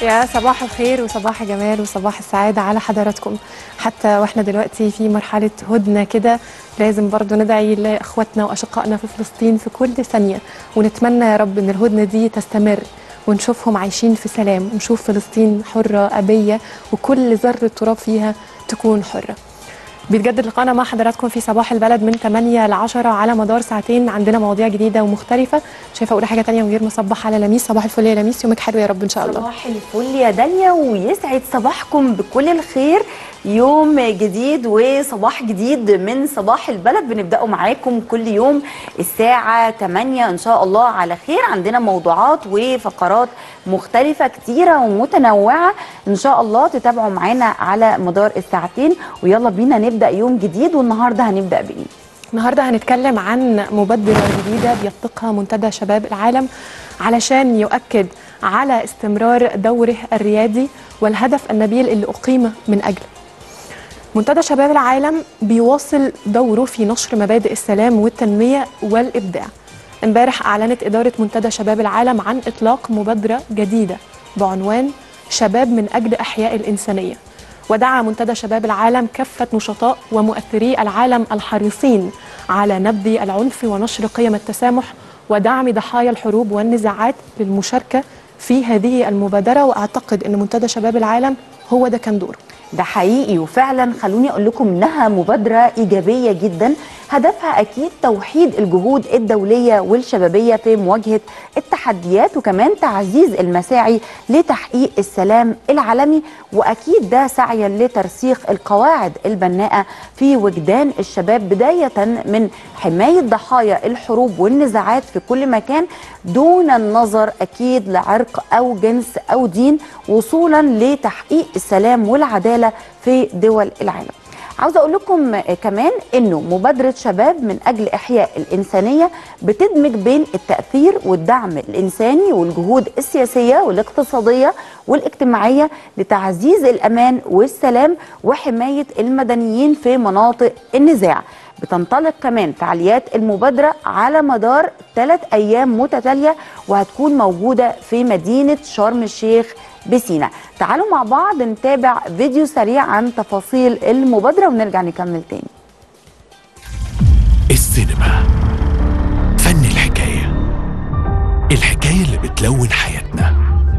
يا صباح الخير وصباح الجمال وصباح السعادة على حضراتكم حتى واحنا دلوقتي في مرحلة هدنة كده لازم برضو ندعي لإخواتنا وأشقائنا في فلسطين في كل ثانية ونتمنى يا رب إن الهدنة دي تستمر ونشوفهم عايشين في سلام ونشوف فلسطين حرة أبية وكل ذرة تراب فيها تكون حرة بيتجدد لقاءنا مع حضراتكم في صباح البلد من 8 ل 10 على مدار ساعتين عندنا مواضيع جديده ومختلفه شايفه اقول حاجه تانية من غير ما اصبح على لميس صباح الفل يا لميس يومك حلو يا رب ان شاء الله صباح الفل يا داليا ويسعد صباحكم بكل الخير يوم جديد وصباح جديد من صباح البلد بنبدأه معاكم كل يوم الساعة 8 إن شاء الله على خير عندنا موضوعات وفقرات مختلفة كتيرة ومتنوعة إن شاء الله تتابعوا معانا على مدار الساعتين ويلا بينا نبدأ يوم جديد والنهاردة هنبدأ بإيه؟ النهارده هنتكلم عن مبادره جديده بيطلقها منتدى شباب العالم علشان يؤكد على استمرار دوره الريادي والهدف النبيل اللي اقيم من اجله. منتدى شباب العالم بيواصل دوره في نشر مبادئ السلام والتنميه والابداع. امبارح اعلنت اداره منتدى شباب العالم عن اطلاق مبادره جديده بعنوان شباب من اجل احياء الانسانيه. ودعا منتدى شباب العالم كافة نشطاء ومؤثري العالم الحريصين على نبذ العنف ونشر قيم التسامح ودعم ضحايا الحروب والنزاعات للمشاركة في هذه المبادرة وأعتقد أن منتدى شباب العالم هو ده كان دوره ده حقيقي وفعلا خلوني اقول لكم انها مبادره ايجابيه جدا هدفها اكيد توحيد الجهود الدوليه والشبابيه في مواجهه التحديات وكمان تعزيز المساعي لتحقيق السلام العالمي واكيد ده سعيا لترسيخ القواعد البناءه في وجدان الشباب بدايه من حمايه ضحايا الحروب والنزاعات في كل مكان دون النظر اكيد لعرق او جنس او دين وصولا لتحقيق السلام والعداله في دول العالم. عاوزه اقول لكم كمان انه مبادره شباب من اجل احياء الانسانيه بتدمج بين التاثير والدعم الانساني والجهود السياسيه والاقتصاديه والاجتماعيه لتعزيز الامان والسلام وحمايه المدنيين في مناطق النزاع. بتنطلق كمان فعاليات المبادرة على مدار ثلاث أيام متتالية وهتكون موجودة في مدينة شرم الشيخ بسينا تعالوا مع بعض نتابع فيديو سريع عن تفاصيل المبادرة ونرجع نكمل تاني السينما فن الحكاية الحكاية اللي بتلون حياتنا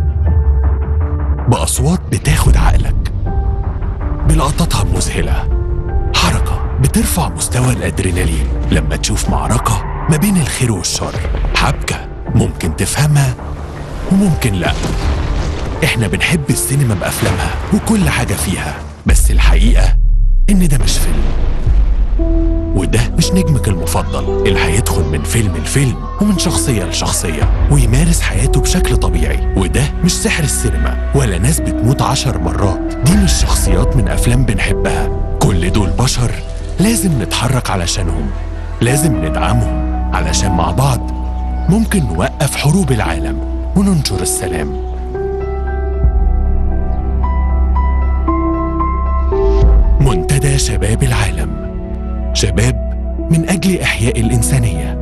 بأصوات بتاخد عقلك بلقطاتها المذهلة حركة بترفع مستوى الأدرينالين لما تشوف معركة ما بين الخير والشر حبكة ممكن تفهمها وممكن لأ احنا بنحب السينما بأفلامها وكل حاجة فيها بس الحقيقة إن ده مش فيلم وده مش نجمك المفضل اللي هيدخل من فيلم لفيلم ومن شخصية لشخصية ويمارس حياته بشكل طبيعي وده مش سحر السينما ولا ناس بتموت عشر مرات دي مش شخصيات من أفلام بنحبها كل دول بشر لازم نتحرك علشانهم لازم ندعمهم علشان مع بعض ممكن نوقف حروب العالم وننشر السلام منتدى شباب العالم شباب من أجل إحياء الإنسانية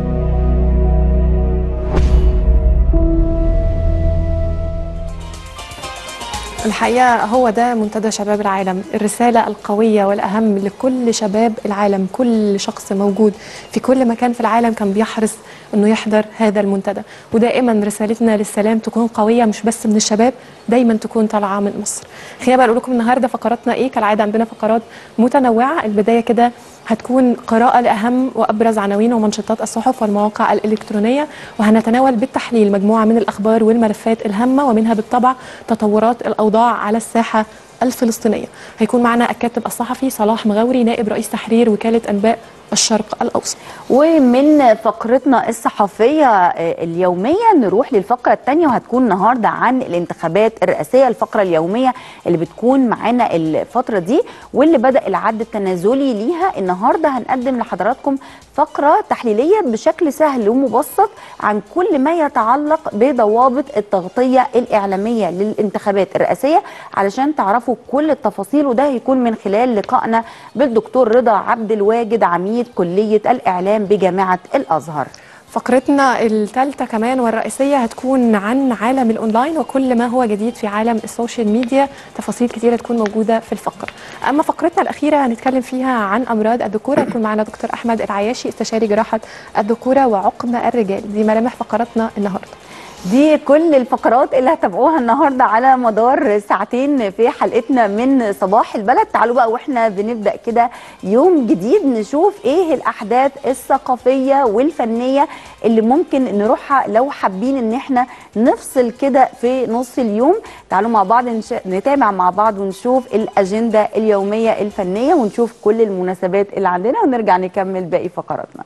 الحقيقة هو ده منتدى شباب العالم الرسالة القوية والأهم لكل شباب العالم كل شخص موجود في كل مكان في العالم كان بيحرص أنه يحضر هذا المنتدى ودائما رسالتنا للسلام تكون قوية مش بس من الشباب دايما تكون طالعة من مصر خلينا بقى نقول لكم النهاردة فقراتنا إيه كالعادة عندنا فقرات متنوعة البداية كده هتكون قراءة لأهم وأبرز عناوين ومنشطات الصحف والمواقع الإلكترونية وهنتناول بالتحليل مجموعة من الأخبار والملفات الهامة ومنها بالطبع تطورات الأوضاع على الساحة الفلسطينية هيكون معنا الكاتب الصحفي صلاح مغاوري نائب رئيس تحرير وكالة أنباء الشرق الأوسط ومن فقرتنا الصحفية اليومية نروح للفقرة الثانية وهتكون النهاردة عن الانتخابات الرئاسية الفقرة اليومية اللي بتكون معانا الفترة دي واللي بدأ العد التنازلي ليها النهاردة هنقدم لحضراتكم فقرة تحليلية بشكل سهل ومبسط عن كل ما يتعلق بضوابط التغطية الإعلامية للانتخابات الرئاسية علشان تعرفوا كل التفاصيل وده هيكون من خلال لقائنا بالدكتور رضا عبد الواجد عميد كلية الإعلام بجامعة الأزهر فقرتنا الثالثة كمان والرئيسية هتكون عن عالم الأونلاين وكل ما هو جديد في عالم السوشيال ميديا تفاصيل كتيرة تكون موجودة في الفقرة أما فقرتنا الأخيرة هنتكلم فيها عن أمراض الذكورة هيكون معنا دكتور أحمد العياشي استشاري جراحة الذكورة وعقم الرجال دي ملامح فقراتنا النهاردة دي كل الفقرات اللي هتابعوها النهارده على مدار ساعتين في حلقتنا من صباح البلد تعالوا بقى واحنا بنبدا كده يوم جديد نشوف ايه الاحداث الثقافيه والفنيه اللي ممكن نروحها لو حابين ان احنا نفصل كده في نص اليوم تعالوا مع بعض نش... نتابع مع بعض ونشوف الاجنده اليوميه الفنيه ونشوف كل المناسبات اللي عندنا ونرجع نكمل باقي فقراتنا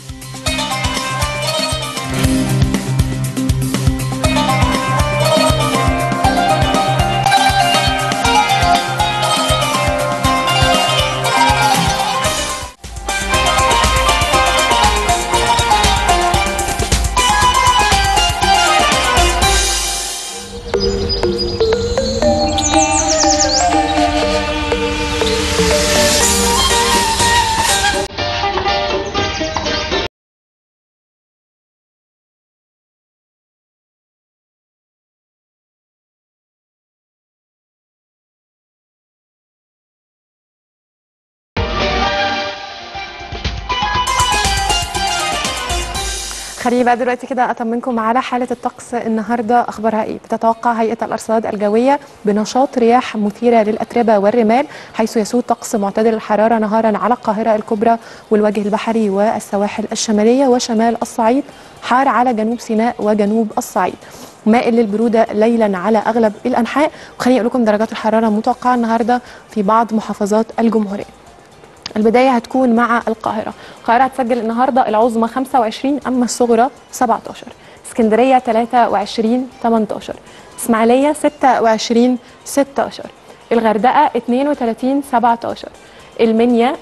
خليني بقى دلوقتي كده اطمنكم على حاله الطقس النهارده اخبارها ايه بتتوقع هيئه الارصاد الجويه بنشاط رياح مثيره للاتربه والرمال حيث يسود طقس معتدل الحراره نهارا على القاهره الكبرى والوجه البحري والسواحل الشماليه وشمال الصعيد حار على جنوب سيناء وجنوب الصعيد مائل للبروده ليلا على اغلب الانحاء وخليني اقول لكم درجات الحراره المتوقعه النهارده في بعض محافظات الجمهوريه البداية هتكون مع القاهرة القاهرة هتسجل النهاردة العظمى 25 أما الصغرى 17 اسكندرية 23 18 إسماعيلية 26 16 الغردقة 32 17 المنيا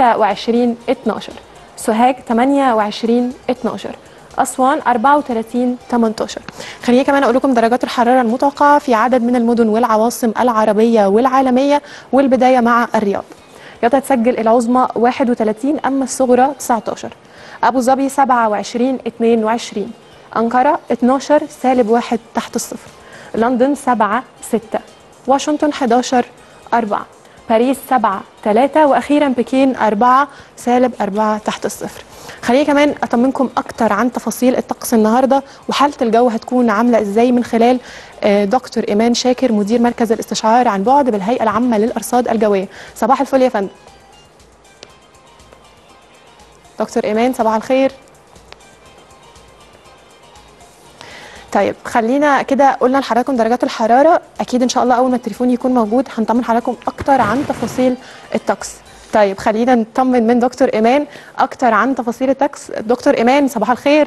26 12 سوهاج 28 12 أسوان 34 18 خليني كمان أقول لكم درجات الحرارة المتوقعة في عدد من المدن والعواصم العربية والعالمية والبداية مع الرياض رياض هتسجل العظمى 31 أما الصغرى 19 أبو ظبي 27 22 أنقرة 12 سالب 1 تحت الصفر لندن 7 6 واشنطن 11 4 باريس 7 3 وأخيرا بكين 4 سالب 4 تحت الصفر خليني كمان أطمنكم أكتر عن تفاصيل الطقس النهاردة وحالة الجو هتكون عاملة إزاي من خلال دكتور إيمان شاكر مدير مركز الاستشعار عن بعد بالهيئة العامة للأرصاد الجوية صباح الفل يا فندم دكتور إيمان صباح الخير طيب خلينا كده قلنا لحضراتكم درجات الحرارة أكيد إن شاء الله أول ما التليفون يكون موجود هنطمن حضراتكم أكتر عن تفاصيل الطقس طيب خلينا نطمن من دكتور إيمان أكتر عن تفاصيل الطقس دكتور إيمان صباح الخير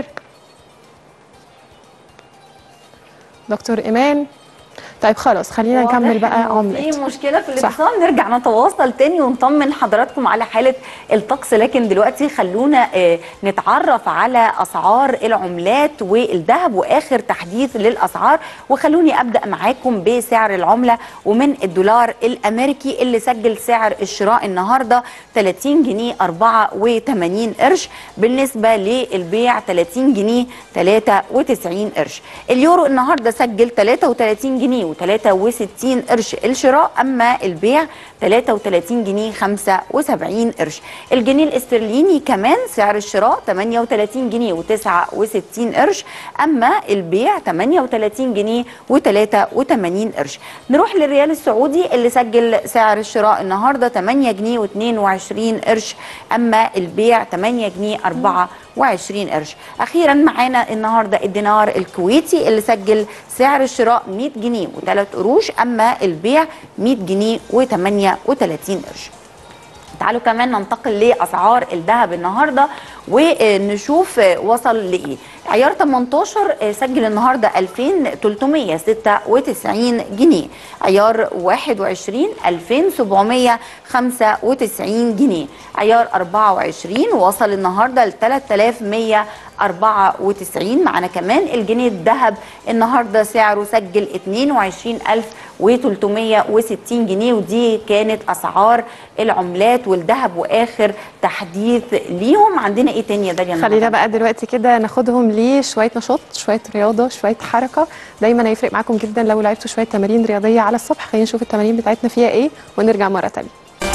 دكتور إيمان طيب خلاص خلينا نكمل بقى عملة في مشكله في الاتصال نرجع نتواصل تاني ونطمن حضراتكم على حاله الطقس لكن دلوقتي خلونا آه نتعرف على اسعار العملات والذهب واخر تحديث للاسعار وخلوني ابدا معاكم بسعر العمله ومن الدولار الامريكي اللي سجل سعر الشراء النهارده 30 جنيه 84 قرش بالنسبه للبيع 30 جنيه 93 قرش اليورو النهارده سجل 33 جنيه و63 قرش الشراء اما البيع 33 جنيه 75 قرش الجنيه الاسترليني كمان سعر الشراء 38 جنيه و69 قرش اما البيع 38 جنيه و83 قرش نروح للريال السعودي اللي سجل سعر الشراء النهارده 8 جنيه و22 قرش اما البيع 8 جنيه 24 قرش اخيرا معانا النهارده الدينار الكويتي اللي سجل سعر الشراء 100 جنيه و3 قروش اما البيع 100 جنيه و38 قرش تعالوا كمان ننتقل لاسعار الذهب النهارده ونشوف وصل لايه عيار 18 سجل النهارده 2396 جنيه عيار 21 2795 جنيه عيار 24 وصل النهارده ل 94 معانا كمان الجنيه الذهب النهارده سعره سجل 22360 جنيه ودي كانت اسعار العملات والذهب واخر تحديث ليهم عندنا ايه تاني يا داليا خلينا النهاردة؟ بقى دلوقتي كده ناخدهم لشويه نشاط شويه رياضه شويه حركه دايما هيفرق معاكم جدا لو لعبتوا شويه تمارين رياضيه على الصبح خلينا نشوف التمارين بتاعتنا فيها ايه ونرجع مره تانية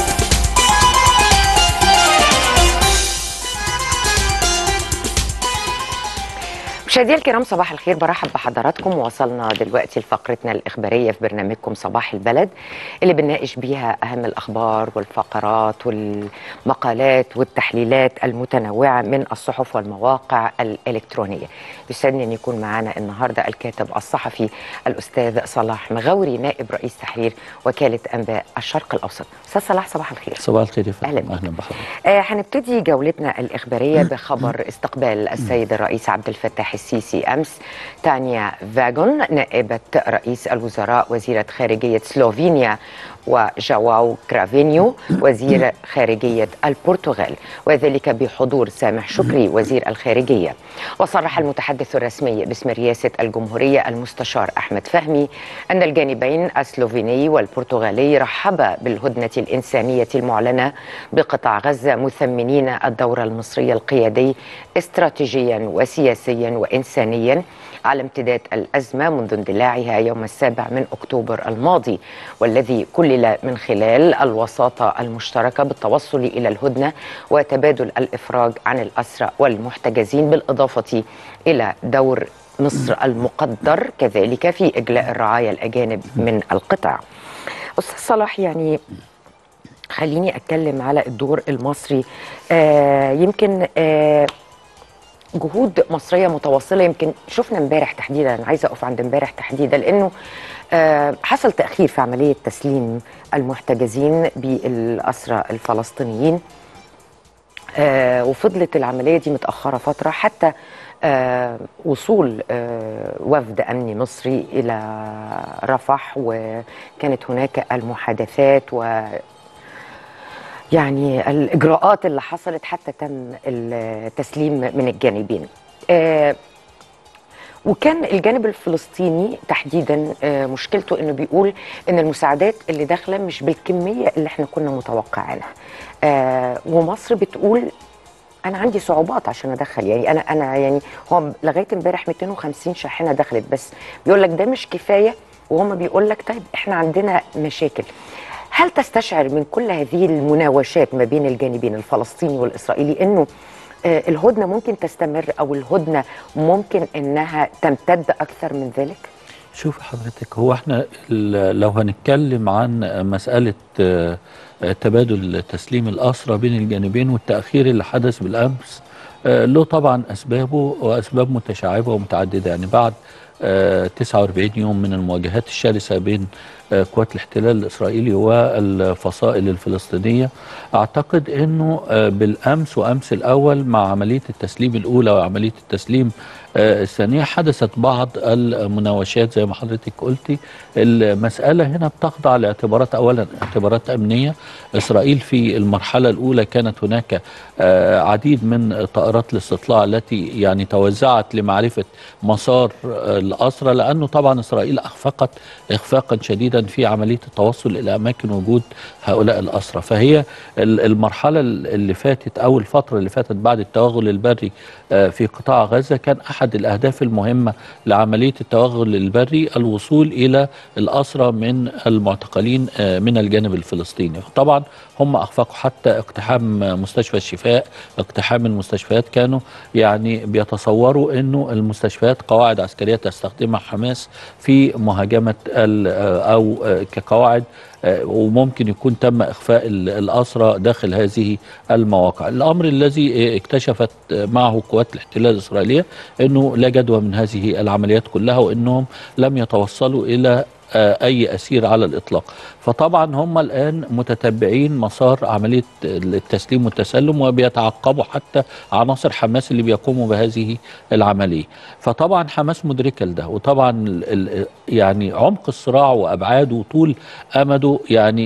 مشاهدينا الكرام صباح الخير برحب بحضراتكم وصلنا دلوقتي لفقرتنا الإخبارية في برنامجكم صباح البلد اللي بنناقش بيها أهم الأخبار والفقرات والمقالات والتحليلات المتنوعة من الصحف والمواقع الإلكترونية يسعدني أن يكون معنا النهاردة الكاتب الصحفي الأستاذ صلاح مغاوري نائب رئيس تحرير وكالة أنباء الشرق الأوسط أستاذ صلاح صباح الخير صباح الخير يا فندم أهلا بك. اهلا بحضرتك آه، هنبتدي جولتنا الإخبارية بخبر استقبال السيد الرئيس عبد الفتاح السيسي أمس تانيا فاغون نائبة رئيس الوزراء وزيرة خارجية سلوفينيا وجواو كرافينيو وزير خارجية البرتغال وذلك بحضور سامح شكري وزير الخارجية وصرح المتحدث الرسمي باسم رئاسة الجمهورية المستشار أحمد فهمي أن الجانبين السلوفيني والبرتغالي رحبا بالهدنة الإنسانية المعلنة بقطاع غزة مثمنين الدور المصري القيادي استراتيجيا وسياسيا وإنسانيا على امتداد الأزمة منذ اندلاعها يوم السابع من أكتوبر الماضي والذي كلل من خلال الوساطة المشتركة بالتوصل إلى الهدنة وتبادل الإفراج عن الأسرى والمحتجزين بالإضافة إلى دور مصر المقدر كذلك في إجلاء الرعايا الأجانب من القطاع أستاذ صلاح يعني خليني أتكلم على الدور المصري آه يمكن آه جهود مصريه متواصله يمكن شفنا امبارح تحديدا انا عايزه اقف عند امبارح تحديدا لانه آه، حصل تاخير في عمليه تسليم المحتجزين بالاسرى الفلسطينيين آه، وفضلت العمليه دي متاخره فتره حتى آه، وصول آه، وفد امني مصري الى رفح وكانت هناك المحادثات و يعني الاجراءات اللي حصلت حتى تم التسليم من الجانبين آه، وكان الجانب الفلسطيني تحديدا آه، مشكلته انه بيقول ان المساعدات اللي داخله مش بالكميه اللي احنا كنا متوقعينها آه، ومصر بتقول انا عندي صعوبات عشان ادخل يعني انا انا يعني هو لغايه امبارح 250 شاحنه دخلت بس بيقول لك ده مش كفايه وهم بيقول لك طيب احنا عندنا مشاكل هل تستشعر من كل هذه المناوشات ما بين الجانبين الفلسطيني والاسرائيلي انه آه، الهدنه ممكن تستمر او الهدنه ممكن انها تمتد اكثر من ذلك؟ شوف حضرتك هو احنا ال- لو هنتكلم عن مسألة آه، آه، تبادل تسليم الأسرى بين الجانبين والتأخير اللي حدث بالأمس آه، له طبعا أسبابه وأسباب متشعبة ومتعددة يعني بعد آه، 49 يوم من المواجهات الشرسة بين آه، قوات الاحتلال الإسرائيلي والفصائل الفلسطينية أعتقد أنه آه، بالأمس وأمس الأول مع عملية التسليم الأولى وعملية التسليم آه، الثانية حدثت بعض المناوشات زي ما حضرتك قلتي المسألة هنا بتخضع لاعتبارات أولا اعتبارات أمنية إسرائيل في المرحلة الأولى كانت هناك آه، عديد من طائرات الاستطلاع التي يعني توزعت لمعرفة مسار آه، الأسرى لأنه طبعا إسرائيل أخفقت إخفاقا شديدا في عملية التوصل إلى أماكن وجود هؤلاء الأسرى فهي ال- المرحلة اللي فاتت أو الفترة اللي فاتت بعد التوغل البري آه، في قطاع غزة كان أحد الأهداف المهمة لعملية التوغل البري الوصول إلى الأسرى من المعتقلين آه، من الجانب الفلسطيني طبعا هم أخفقوا حتى اقتحام مستشفى الشفاء اقتحام المستشفيات كانوا يعني بيتصوروا أنه المستشفيات قواعد عسكرية تستخدمها حماس في مهاجمة ال- أو آه، كقواعد آه، وممكن يكون تم إخفاء ال- الأسرى داخل هذه المواقع الأمر الذي آه، اكتشفت آه، معه قوات الاحتلال الإسرائيلية أنه لا جدوى من هذه العمليات كلها وأنهم لم يتوصلوا إلى آه، أي أسير على الإطلاق فطبعا هم الآن متتبعين مسار عملية التسليم والتسلم وبيتعقبوا حتى عناصر حماس اللي بيقوموا بهذه العملية فطبعا حماس مدركة لده وطبعا ال- ال- يعني عمق الصراع وأبعاده وطول أمده يعني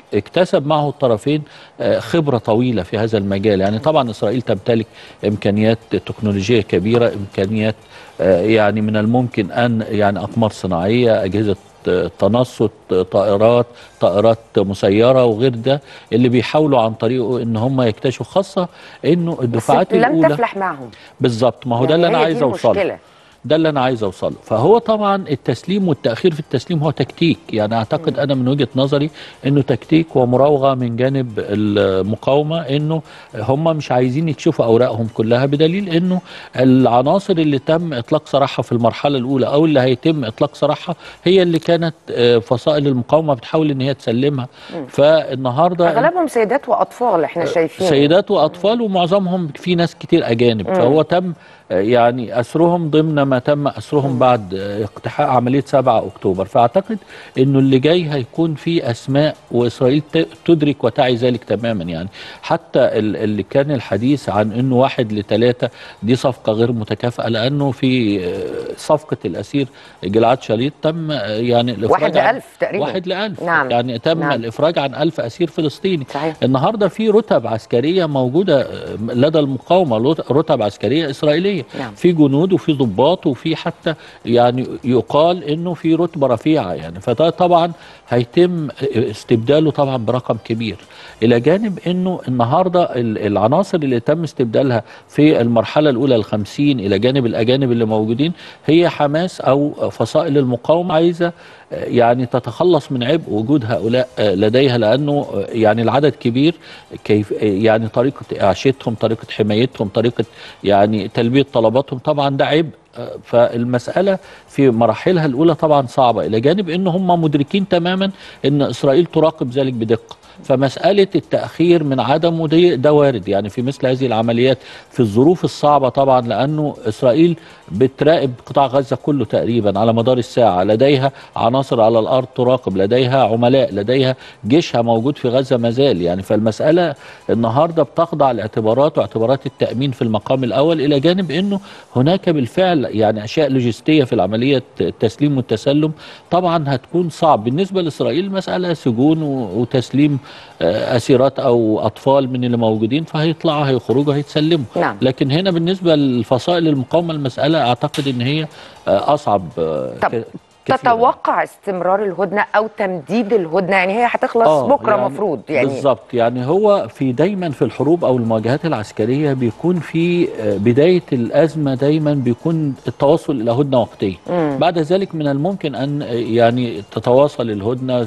اكتسب معه الطرفين آه، خبرة طويلة في هذا المجال يعني طبعا إسرائيل تمتلك إمكانيات تكنولوجية كبيرة إمكانيات آه، يعني من الممكن أن يعني أقمار صناعية أجهزة آه، تنصت آه، طائرات طائرات مسيرة وغير ده اللي بيحاولوا عن طريقه ان هم يكتشفوا خاصة انه بس الدفعات لم الاولى تفلح معهم بالظبط ما هو ده يعني اللي انا هي دي عايز اوصله المشكلة. ده اللي انا عايز اوصله فهو طبعا التسليم والتاخير في التسليم هو تكتيك يعني اعتقد انا من وجهه نظري انه تكتيك ومراوغه من جانب المقاومه انه هم مش عايزين يكشفوا اوراقهم كلها بدليل انه العناصر اللي تم اطلاق سراحها في المرحله الاولى او اللي هيتم اطلاق سراحها هي اللي كانت آه، فصائل المقاومه بتحاول ان هي تسلمها فالنهارده اغلبهم سيدات واطفال احنا شايفين سيدات واطفال ومعظمهم في ناس كتير اجانب فهو تم آه، يعني اسرهم ضمن ما تم اسرهم بعد آه، اقتحاء عمليه 7 اكتوبر فاعتقد انه اللي جاي هيكون في اسماء واسرائيل ت- تدرك وتعي ذلك تماما يعني حتى ال- اللي كان الحديث عن انه واحد لثلاثه دي صفقه غير متكافئه لانه في آه، صفقه الاسير جلعاد شاليط تم آه، يعني الافراج واحد عن- لألف تقريبا. واحد لألف نعم. يعني تم نعم. الافراج عن ألف اسير فلسطيني صحيح. النهارده في رتب عسكريه موجوده آه، لدى المقاومه لط- رتب عسكريه اسرائيليه نعم. في جنود وفي ضباط وفي حتى يعني يقال انه في رتبه رفيعه يعني فده طبعا هيتم استبداله طبعا برقم كبير الى جانب انه النهارده ال- العناصر اللي تم استبدالها في المرحله الاولى الخمسين الى جانب الاجانب اللي موجودين هي حماس او فصائل المقاومه عايزه آه، يعني تتخلص من عبء وجود هؤلاء آه، لديها لانه آه، يعني العدد كبير كيف آه، يعني طريقه اعاشتهم طريقه حمايتهم طريقه يعني تلبيه طلباتهم طبعا ده عبء آه، فالمسألة في مراحلها الأولى طبعا صعبة إلى جانب أن هم مدركين تماما أن إسرائيل تراقب ذلك بدقة فمسألة التأخير من عدمه دي ده وارد يعني في مثل هذه العمليات في الظروف الصعبة طبعا لأنه إسرائيل بتراقب قطاع غزة كله تقريبا على مدار الساعة لديها عناصر على الأرض تراقب لديها عملاء لديها جيشها موجود في غزة مازال يعني فالمسألة النهاردة بتخضع لاعتبارات واعتبارات التأمين في المقام الأول إلى جانب أنه هناك بالفعل يعني أشياء لوجستية في العملية التسليم والتسلم طبعا هتكون صعب بالنسبة لإسرائيل مسألة سجون و- وتسليم آه، أسيرات أو أطفال من اللي موجودين فهيطلعوا هيخرجوا هيتسلموا نعم. لكن هنا بالنسبة للفصائل المقاومة المسألة أعتقد أن هي آه، أصعب آه، طب ك- كثيراً. تتوقع استمرار الهدنه او تمديد الهدنه يعني هي هتخلص آه، بكره يعني مفروض يعني بالظبط يعني هو في دايما في الحروب او المواجهات العسكريه بيكون في آه، بدايه الازمه دايما بيكون التوصل الى هدنه وقتيه بعد ذلك من الممكن ان آه، يعني تتواصل الهدنه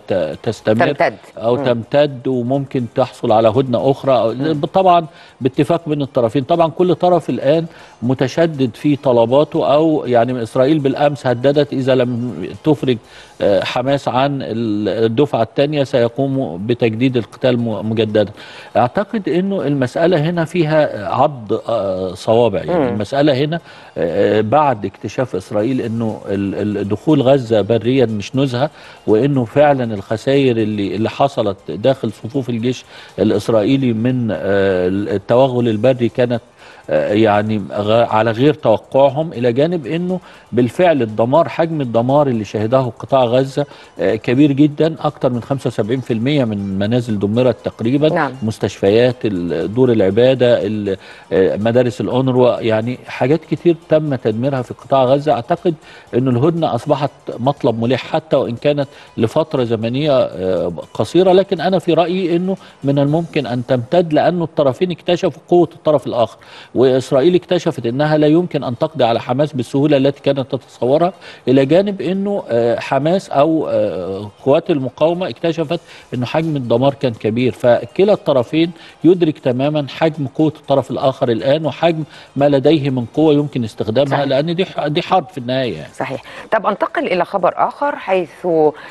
وتستمر تمتد. او مم. تمتد وممكن تحصل على هدنه اخرى أو- طبعا باتفاق بين الطرفين طبعا كل طرف الان متشدد في طلباته او يعني اسرائيل بالامس هددت اذا لم تفرج آه، حماس عن الدفعه الثانيه سيقوم بتجديد القتال م- مجددا اعتقد انه المساله هنا فيها عض آه، صوابع يعني المساله هنا آه، بعد اكتشاف اسرائيل انه ال- ال- دخول غزه بريا مش نزهه وانه فعلا الخسائر اللي اللي حصلت داخل صفوف الجيش الاسرائيلي من آه، التوغل البري كانت آه، يعني غ- على غير توقعهم الى جانب انه بالفعل الدمار حجم الدمار اللي شهده قطاع غزه آه، كبير جدا اكثر من 75% من منازل دمرت تقريبا نعم. مستشفيات ال- دور العباده ال- آه، مدارس الأونروا يعني حاجات كتير تم تدميرها في قطاع غزه اعتقد انه الهدنه اصبحت مطلب ملح حتى وان كانت لفتره زمنيه آه، قصيره لكن انا في رايي انه من الممكن ان تمتد لانه الطرفين اكتشفوا قوه الطرف الاخر واسرائيل اكتشفت انها لا يمكن ان تقضي على حماس بالسهوله التي كانت تتصورها الى جانب انه آه، حماس او آه، قوات المقاومه اكتشفت انه حجم الدمار كان كبير فكلا الطرفين يدرك تماما حجم قوه الطرف الاخر الان وحجم ما لديه من قوه يمكن استخدامها صحيح. لان دي ح- دي حرب في النهايه يعني. صحيح طب انتقل الى خبر اخر حيث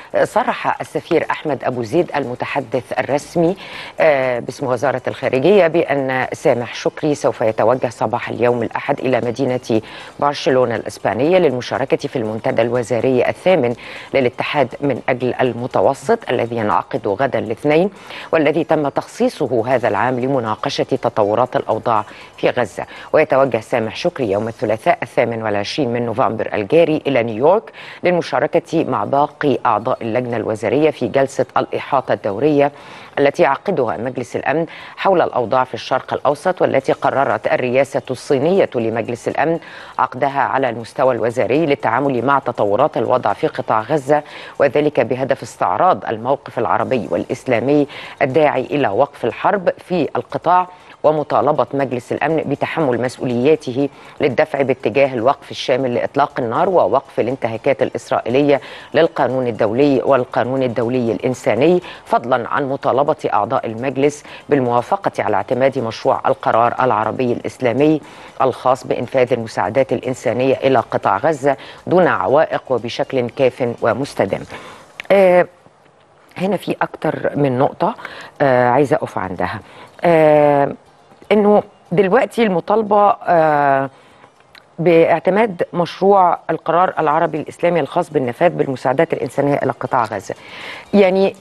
صرح السفير احمد ابو زيد المتحدث الرسمي آه، باسم وزاره الخارجيه بان سامح شكري سوف يتوجه يتوجه صباح اليوم الأحد إلى مدينة برشلونة الإسبانية للمشاركة في المنتدى الوزاري الثامن للاتحاد من أجل المتوسط الذي ينعقد غدا الاثنين والذي تم تخصيصه هذا العام لمناقشة تطورات الأوضاع في غزة ويتوجه سامح شكري يوم الثلاثاء الثامن والعشرين من نوفمبر الجاري إلى نيويورك للمشاركة مع باقي أعضاء اللجنة الوزارية في جلسة الإحاطة الدورية التي يعقدها مجلس الأمن حول الأوضاع في الشرق الأوسط والتي قررت الرئاسة الصينية لمجلس الأمن عقدها على المستوى الوزاري للتعامل مع تطورات الوضع في قطاع غزة وذلك بهدف استعراض الموقف العربي والإسلامي الداعي إلى وقف الحرب في القطاع ومطالبة مجلس الأمن بتحمل مسؤولياته للدفع باتجاه الوقف الشامل لإطلاق النار ووقف الانتهاكات الإسرائيلية للقانون الدولي والقانون الدولي الإنساني فضلا عن مطالبة أعضاء المجلس بالموافقة على اعتماد مشروع القرار العربي الإسلامي الخاص بإنفاذ المساعدات الإنسانية إلى قطاع غزة دون عوائق وبشكل كاف ومستدام آه هنا في أكتر من نقطة آه عايزة أقف عندها آه انه دلوقتي المطالبه آه باعتماد مشروع القرار العربي الاسلامي الخاص بالنفاذ بالمساعدات الانسانيه الى قطاع غزه. يعني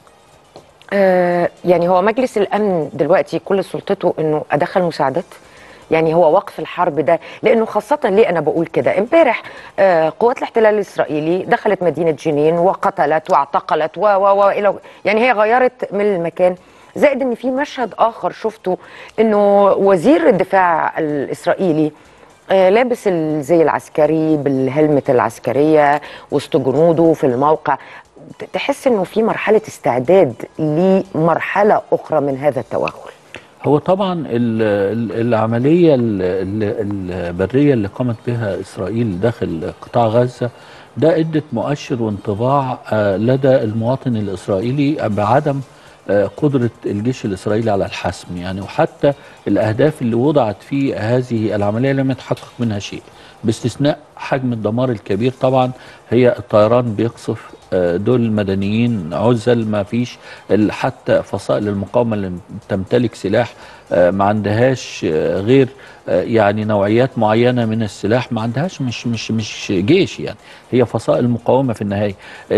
آه يعني هو مجلس الامن دلوقتي كل سلطته انه ادخل مساعدات يعني هو وقف الحرب ده لانه خاصه ليه انا بقول كده امبارح آه قوات الاحتلال الاسرائيلي دخلت مدينه جنين وقتلت واعتقلت و و و الى يعني هي غيرت من المكان زائد ان في مشهد اخر شفته انه وزير الدفاع الاسرائيلي آه لابس الزي العسكري بالهلمة العسكرية وسط جنوده في الموقع تحس انه في مرحلة استعداد لمرحلة اخرى من هذا التوغل هو طبعا ال ال العملية ال ال البرية اللي قامت بها إسرائيل داخل قطاع غزة ده ادت مؤشر وانطباع آه لدى المواطن الإسرائيلي بعدم قدرة الجيش الإسرائيلي على الحسم يعني وحتى الأهداف اللي وضعت في هذه العملية لم يتحقق منها شيء باستثناء حجم الدمار الكبير طبعا هي الطيران بيقصف دول مدنيين عزل ما فيش حتى فصائل المقاومة اللي تمتلك سلاح ما عندهاش غير يعني نوعيات معينه من السلاح ما عندهاش مش مش مش جيش يعني هي فصائل مقاومه في النهايه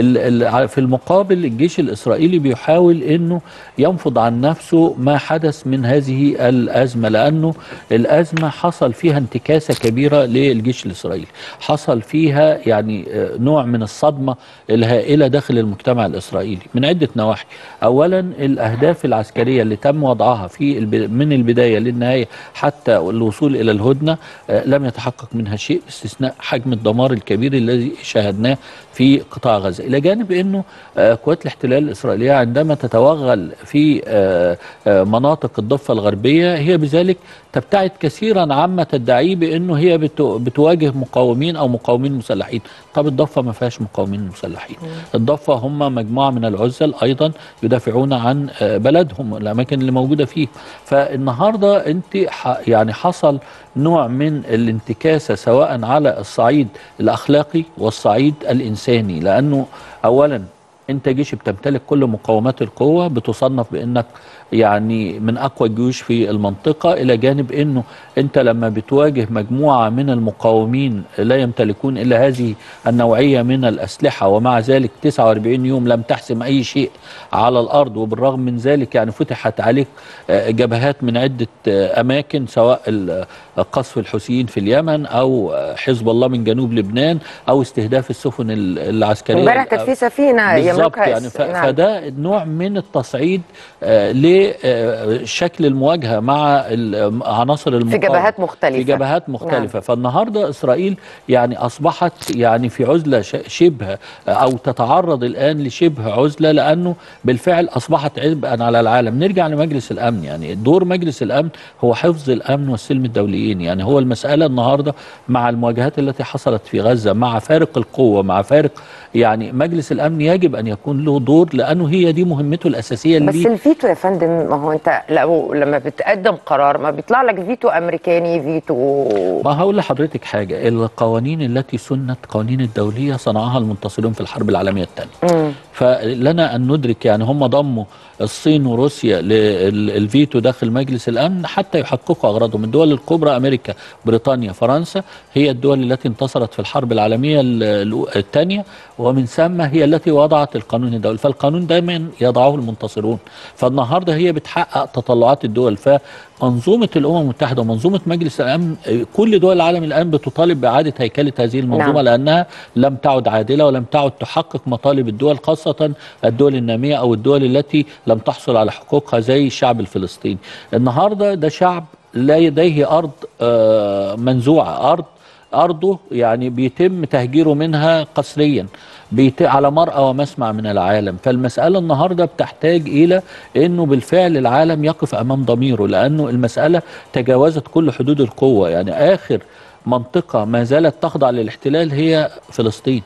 في المقابل الجيش الاسرائيلي بيحاول انه ينفض عن نفسه ما حدث من هذه الازمه لانه الازمه حصل فيها انتكاسه كبيره للجيش الاسرائيلي حصل فيها يعني نوع من الصدمه الهائله داخل المجتمع الاسرائيلي من عده نواحي اولا الاهداف العسكريه اللي تم وضعها في من البدايه للنهايه حتى الوصول الى الهدنه لم يتحقق منها شيء باستثناء حجم الدمار الكبير الذي شاهدناه في قطاع غزه الى جانب انه قوات الاحتلال الاسرائيليه عندما تتوغل في مناطق الضفه الغربيه هي بذلك تبتعد كثيرا عما تدعيه بانه هي بتواجه مقاومين او مقاومين مسلحين طب الضفه ما فيهاش مقاومين مسلحين الضفه هم مجموعه من العزل ايضا يدافعون عن بلدهم الاماكن اللي موجوده فيه فالنهارده انت يعني حصل نوع من الانتكاسه سواء على الصعيد الاخلاقي والصعيد الانساني لانه اولا انت جيش بتمتلك كل مقومات القوه بتصنف بانك يعني من اقوى الجيوش في المنطقه الى جانب انه انت لما بتواجه مجموعه من المقاومين لا يمتلكون الا هذه النوعيه من الاسلحه ومع ذلك 49 يوم لم تحسم اي شيء على الارض وبالرغم من ذلك يعني فتحت عليك جبهات من عده اماكن سواء قصف الحوثيين في اليمن او حزب الله من جنوب لبنان او استهداف السفن العسكريه امبارح كانت في سفينه بالظبط يعني فده نوع من التصعيد آه لشكل المواجهه مع عناصر المقاومه في جبهات مختلفه في جبهات مختلفه نعم. فالنهارده اسرائيل يعني اصبحت يعني في عزله شبه او تتعرض الان لشبه عزله لانه بالفعل اصبحت عبئا على العالم نرجع لمجلس الامن يعني دور مجلس الامن هو حفظ الامن والسلم الدوليين يعني هو المساله النهارده مع المواجهات التي حصلت في غزه مع فارق القوه مع فارق يعني مجلس الامن يجب ان يكون له دور لانه هي دي مهمته الاساسيه اللي بس الفيتو يا فندم ما هو انت لو لما بتقدم قرار ما بيطلع لك فيتو امريكاني فيتو ما هقول لحضرتك حاجه القوانين التي سنت قوانين الدوليه صنعها المنتصرون في الحرب العالميه الثانيه فلنا ان ندرك يعني هم ضموا الصين وروسيا للفيتو داخل مجلس الامن حتى يحققوا اغراضهم الدول الكبرى امريكا بريطانيا فرنسا هي الدول التي انتصرت في الحرب العالميه الثانيه ومن ثم هي التي وضعت القانون الدولي فالقانون دايما يضعه المنتصرون فالنهارده هي بتحقق تطلعات الدول فمنظومه الامم المتحده ومنظومه مجلس الامن كل دول العالم الان بتطالب باعاده هيكله هذه المنظومه نعم. لانها لم تعد عادله ولم تعد تحقق مطالب الدول خاصه الدول الناميه او الدول التي لم تحصل على حقوقها زي الشعب الفلسطيني النهارده ده شعب لا لديه ارض آه، منزوعه ارض ارضه يعني بيتم تهجيره منها قسريا بيت على مرأى ومسمع من العالم فالمسألة النهاردة بتحتاج إلى أنه بالفعل العالم يقف أمام ضميره لأنه المسألة تجاوزت كل حدود القوة يعني آخر منطقة ما زالت تخضع للاحتلال هي فلسطين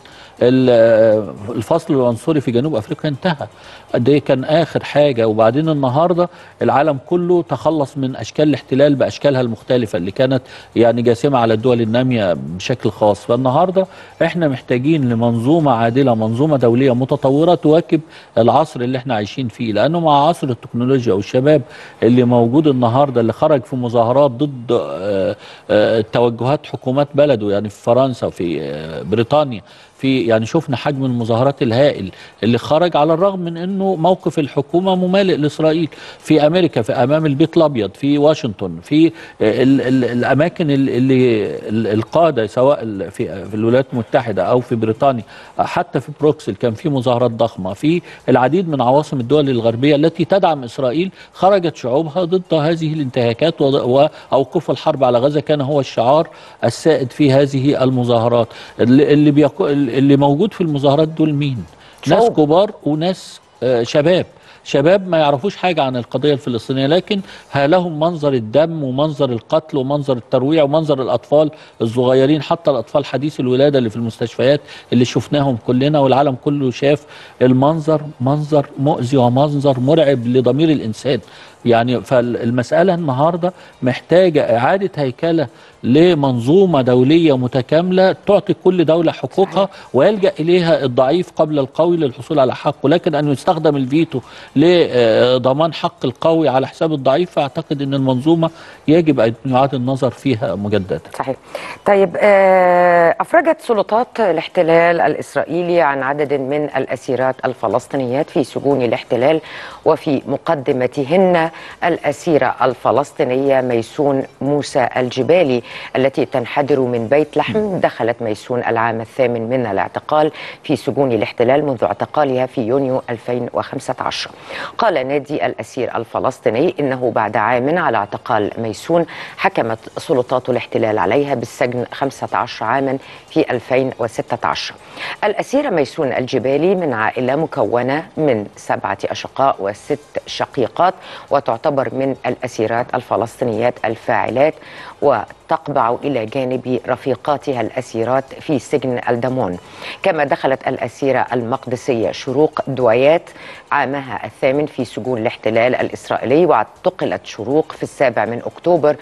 ال- الفصل العنصري في جنوب افريقيا انتهى ده كان اخر حاجه وبعدين النهارده العالم كله تخلص من اشكال الاحتلال باشكالها المختلفه اللي كانت يعني جاسمه على الدول الناميه بشكل خاص فالنهارده احنا محتاجين لمنظومه عادله منظومه دوليه متطوره تواكب العصر اللي احنا عايشين فيه لانه مع عصر التكنولوجيا والشباب اللي موجود النهارده اللي خرج في مظاهرات ضد آه، آه، توجهات حكومات بلده يعني في فرنسا وفي آه، بريطانيا في يعني شفنا حجم المظاهرات الهائل اللي خرج على الرغم من انه موقف الحكومه ممالئ لاسرائيل في امريكا في امام البيت الابيض في واشنطن في ال ال الاماكن ال- اللي ال- القاده سواء ال- في في الولايات المتحده او في بريطانيا حتى في بروكسل كان في مظاهرات ضخمه في العديد من عواصم الدول الغربيه التي تدعم اسرائيل خرجت شعوبها ضد هذه الانتهاكات وض- واوقف الحرب على غزه كان هو الشعار السائد في هذه المظاهرات اللي اللي, بيقو اللي موجود في المظاهرات دول مين ناس شعوب. كبار وناس آه، شباب شباب ما يعرفوش حاجة عن القضية الفلسطينية لكن ها لهم منظر الدم ومنظر القتل ومنظر الترويع ومنظر الأطفال الصغيرين حتى الأطفال حديث الولادة اللي في المستشفيات اللي شفناهم كلنا والعالم كله شاف المنظر منظر مؤذي ومنظر مرعب لضمير الإنسان يعني فالمسألة النهاردة محتاجة إعادة هيكلة لمنظومة دولية متكاملة تعطي كل دولة حقوقها ويلجأ إليها الضعيف قبل القوي للحصول على حقه لكن أن يستخدم الفيتو لضمان حق القوي على حساب الضعيف فأعتقد أن المنظومة يجب أن يعاد النظر فيها مجددا صحيح طيب آه، أفرجت سلطات الاحتلال الإسرائيلي عن عدد من الأسيرات الفلسطينيات في سجون الاحتلال وفي مقدمتهن الأسيرة الفلسطينية ميسون موسى الجبالي التي تنحدر من بيت لحم دخلت ميسون العام الثامن من الاعتقال في سجون الاحتلال منذ اعتقالها في يونيو 2015 قال نادي الأسير الفلسطيني إنه بعد عام على اعتقال ميسون حكمت سلطات الاحتلال عليها بالسجن 15 عاما في 2016 الأسيرة ميسون الجبالي من عائلة مكونة من سبعة أشقاء وست شقيقات وتعتبر من الأسيرات الفلسطينيات الفاعلات وتقبع إلى جانب رفيقاتها الأسيرات في سجن الدمون كما دخلت الأسيرة المقدسية شروق دويات عامها الثامن في سجون الاحتلال الإسرائيلي واعتقلت شروق في السابع من أكتوبر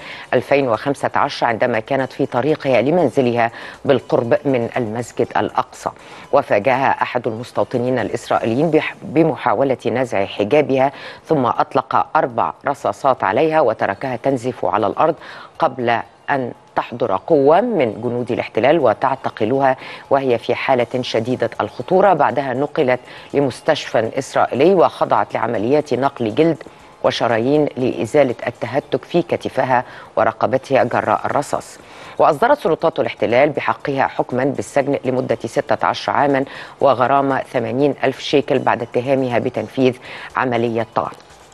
2015 عندما كانت في طريقها لمنزلها بالقرب من المسجد الأقصى وفاجأها أحد المستوطنين الإسرائيليين بح- بمحاولة نزع حجابها ثم أطلق أربع رصاصات عليها وتركها تنزف على الأرض قبل أن تحضر قوة من جنود الاحتلال وتعتقلها وهي في حالة شديدة الخطورة بعدها نقلت لمستشفى إسرائيلي وخضعت لعمليات نقل جلد وشرايين لإزالة التهتك في كتفها ورقبتها جراء الرصاص وأصدرت سلطات الاحتلال بحقها حكما بالسجن لمدة 16 عاما وغرامة 80 ألف شيكل بعد اتهامها بتنفيذ عملية طعن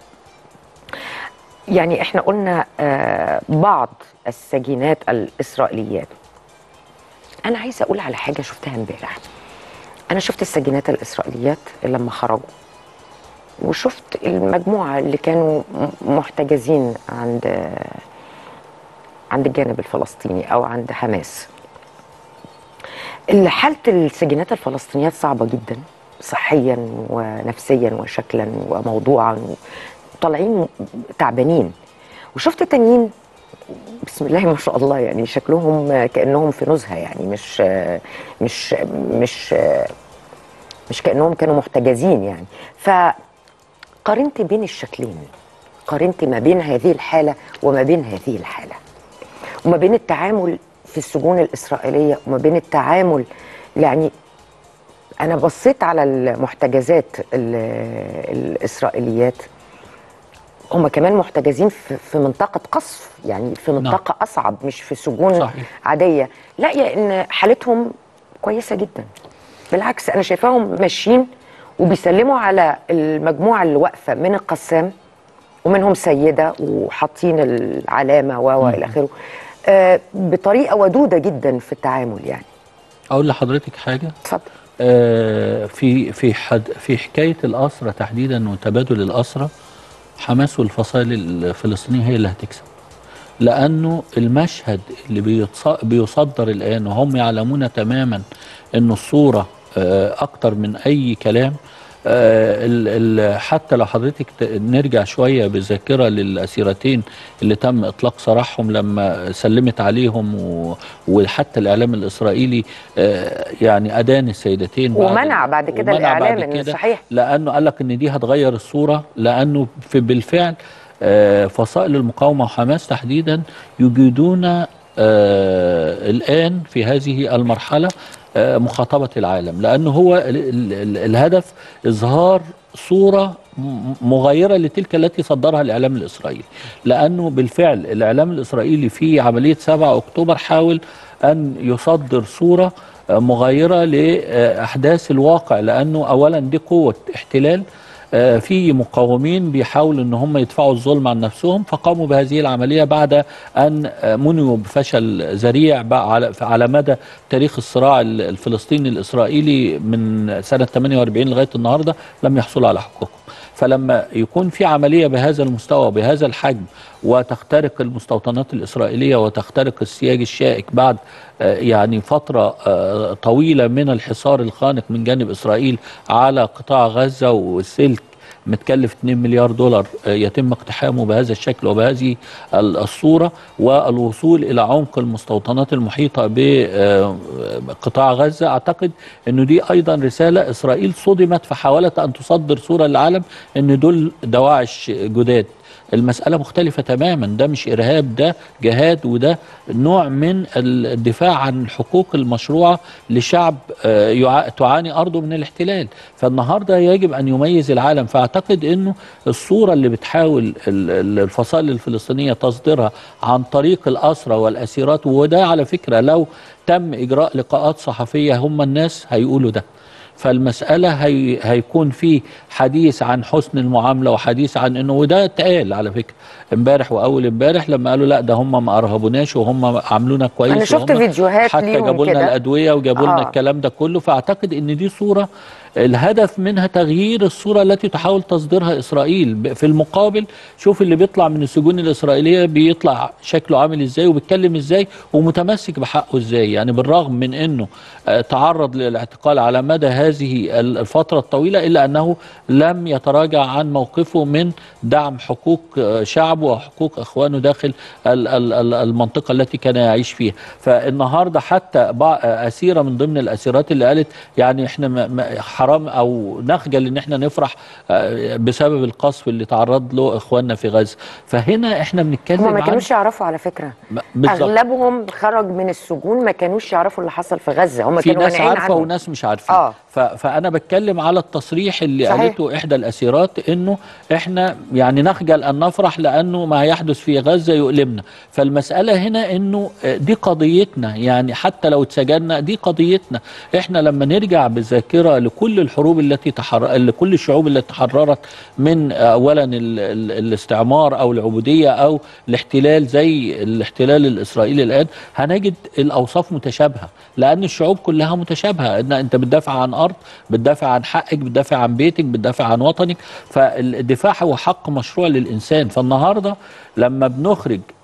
يعني احنا قلنا آه، بعض السجينات الإسرائيليات أنا عايزة أقول على حاجة شفتها امبارح أنا شفت السجينات الإسرائيليات لما خرجوا وشفت المجموعة اللي كانوا م- محتجزين عند عند الجانب الفلسطيني أو عند حماس حالة السجينات الفلسطينيات صعبة جدا صحيا ونفسيا وشكلا وموضوعا طالعين تعبانين وشفت تانيين بسم الله ما شاء الله يعني شكلهم كانهم في نزهه يعني مش مش مش مش كانهم كانوا محتجزين يعني فقارنت بين الشكلين قارنت ما بين هذه الحاله وما بين هذه الحاله وما بين التعامل في السجون الاسرائيليه وما بين التعامل يعني انا بصيت على المحتجزات ال- الاسرائيليات هم كمان محتجزين في في منطقه قصف يعني في منطقه اصعب مش في سجون صحيح. عاديه لا يا ان حالتهم كويسه جدا بالعكس انا شايفاهم ماشيين وبيسلموا على المجموعه اللي واقفه من القسام ومنهم سيده وحاطين العلامه و و الى اخره آه، بطريقه ودوده جدا في التعامل يعني اقول لحضرتك حاجه اتفضل آه، في في حد في حكايه الاسرى تحديدا وتبادل الاسرى حماس والفصائل الفلسطينيه هي اللي هتكسب لانه المشهد اللي بيتص- بيصدر الان وهم يعلمون تماما ان الصوره آه، اكتر من اي كلام آه، ال- ال- حتى لو حضرتك ت- نرجع شويه بالذاكره للاسيرتين اللي تم اطلاق سراحهم لما سلمت عليهم و- وحتى الاعلام الاسرائيلي آه، يعني ادان السيدتين بعد- ومنع بعد كده ومنع الإعلام بعد إن كده صحيح. لانه قال لك ان دي هتغير الصوره لانه في بالفعل آه، فصائل المقاومه وحماس تحديدا يجيدون آه، الان في هذه المرحله آه، مخاطبه العالم لانه هو ال- ال- ال- الهدف اظهار صوره م- مغايره لتلك التي صدرها الاعلام الاسرائيلي لانه بالفعل الاعلام الاسرائيلي في عمليه 7 اكتوبر حاول ان يصدر صوره آه، مغايره لاحداث الواقع لانه اولا دي قوه احتلال آه، في مقاومين بيحاولوا ان هم يدفعوا الظلم عن نفسهم فقاموا بهذه العمليه بعد ان آه، منعوا بفشل ذريع بقى على على مدى تاريخ الصراع ال- الفلسطيني الاسرائيلي من سنه 48 لغايه النهارده لم يحصلوا على حقوقهم فلما يكون في عمليه بهذا المستوى بهذا الحجم وتخترق المستوطنات الاسرائيليه وتخترق السياج الشائك بعد آه، يعني فتره آه، طويله من الحصار الخانق من جانب اسرائيل على قطاع غزه والسلك متكلف 2 مليار دولار آه، يتم اقتحامه بهذا الشكل وبهذه ال- الصورة والوصول إلى عمق المستوطنات المحيطة بقطاع غزة أعتقد أنه دي أيضا رسالة إسرائيل صدمت فحاولت أن تصدر صورة للعالم أن دول دواعش جداد المسألة مختلفة تماما ده مش إرهاب ده جهاد وده نوع من الدفاع عن الحقوق المشروعة لشعب آه، يع- تعاني أرضه من الاحتلال فالنهاردة يجب أن يميز العالم فأعتقد أنه الصورة اللي بتحاول ال- ال- الفصائل الفلسطينية تصدرها عن طريق الأسرى والأسيرات وده على فكرة لو تم إجراء لقاءات صحفية هم الناس هيقولوا ده فالمسألة هي هيكون في حديث عن حسن المعاملة وحديث عن انه وده اتقال على فكرة امبارح واول امبارح لما قالوا لا ده هم ما ارهبوناش وهم عاملونا كويس أنا شفت وهم فيديوهات حتى ليهم جابوا لنا كده. الادوية وجابوا لنا آه. الكلام ده كله فاعتقد ان دي صورة الهدف منها تغيير الصورة التي تحاول تصديرها إسرائيل ب- في المقابل شوف اللي بيطلع من السجون الإسرائيلية بيطلع شكله عامل إزاي وبيتكلم إزاي ومتمسك بحقه إزاي يعني بالرغم من أنه آه، تعرض للاعتقال على مدى هذه ال- الفترة الطويلة إلا أنه لم يتراجع عن موقفه من دعم حقوق آه، شعبه وحقوق إخوانه داخل ال- ال- ال- المنطقة التي كان يعيش فيها فالنهاردة حتى بع- أسيرة من ضمن الأسيرات اللي قالت يعني إحنا ما- ما- حرام او نخجل ان احنا نفرح آه، بسبب القصف اللي تعرض له اخواننا في غزه فهنا احنا بنتكلم هم ما عن- كانوش يعرفوا على فكره ب- بالظبط. اغلبهم خرج من السجون ما كانوش يعرفوا اللي حصل في غزه هم في كانوا ناس مانعين عارفه عنه وناس مش عارفين آه. ف... فانا بتكلم على التصريح اللي صحيح. قالته احدى الاسيرات انه احنا يعني نخجل ان نفرح لانه ما يحدث في غزه يؤلمنا فالمساله هنا انه آه، دي قضيتنا يعني حتى لو اتسجننا دي قضيتنا احنا لما نرجع بالذاكره لكل الحروب التي تحر... لكل الشعوب التي تحررت من آه، اولا ال... ال... الاستعمار او العبوديه او الاحتلال زي الاحتلال الاسرائيلي الان هنجد الاوصاف متشابهه لان الشعوب كلها متشابهه ان انت بتدافع عن ارض بتدافع عن حقك بتدافع عن بيتك بتدافع عن وطنك فالدفاع هو حق مشروع للانسان فالنهارده لما بنخرج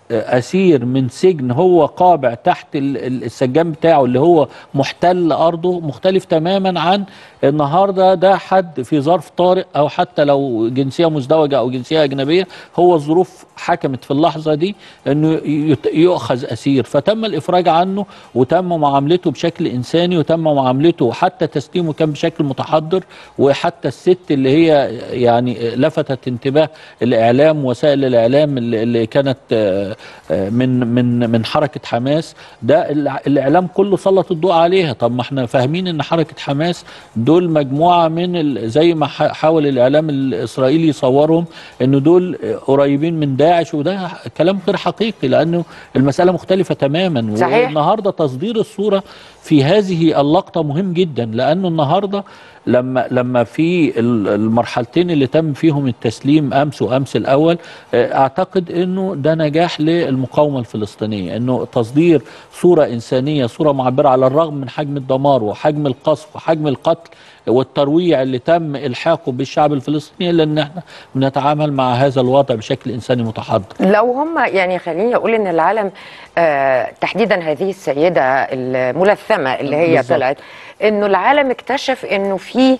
اسير من سجن هو قابع تحت ال- ال- السجان بتاعه اللي هو محتل ارضه مختلف تماما عن النهارده ده حد في ظرف طارئ او حتى لو جنسيه مزدوجه او جنسيه اجنبيه هو الظروف حكمت في اللحظه دي انه يت- يؤخذ اسير فتم الافراج عنه وتم معاملته بشكل انساني وتم معاملته حتى تسليمه كان بشكل متحضر وحتى الست اللي هي يعني لفتت انتباه الاعلام وسائل الاعلام اللي اللي كانت آه، آه، من من من حركه حماس ده الع- الاعلام كله سلط الضوء عليها طب ما احنا فاهمين ان حركه حماس دول مجموعه من ال- زي ما ح- حاول الاعلام الاسرائيلي يصورهم ان دول آه، قريبين من داعش وده كلام غير حقيقي لانه المساله مختلفه تماما صحيح. والنهارده تصدير الصوره في هذه اللقطه مهم جدا لانه النهارده لما لما في ال- المرحلتين اللي تم فيهم التسليم امس وامس الاول آه، اعتقد انه ده نجاح للمقاومه الفلسطينيه انه تصدير صوره انسانيه صوره معبره على الرغم من حجم الدمار وحجم القصف وحجم القتل والترويع اللي تم الحاقه بالشعب الفلسطيني لان احنا بنتعامل مع هذا الوضع بشكل انساني متحضر لو هم يعني خليني اقول ان العالم آه تحديدا هذه السيده الملثمه اللي هي بالظبط. طلعت انه العالم اكتشف انه في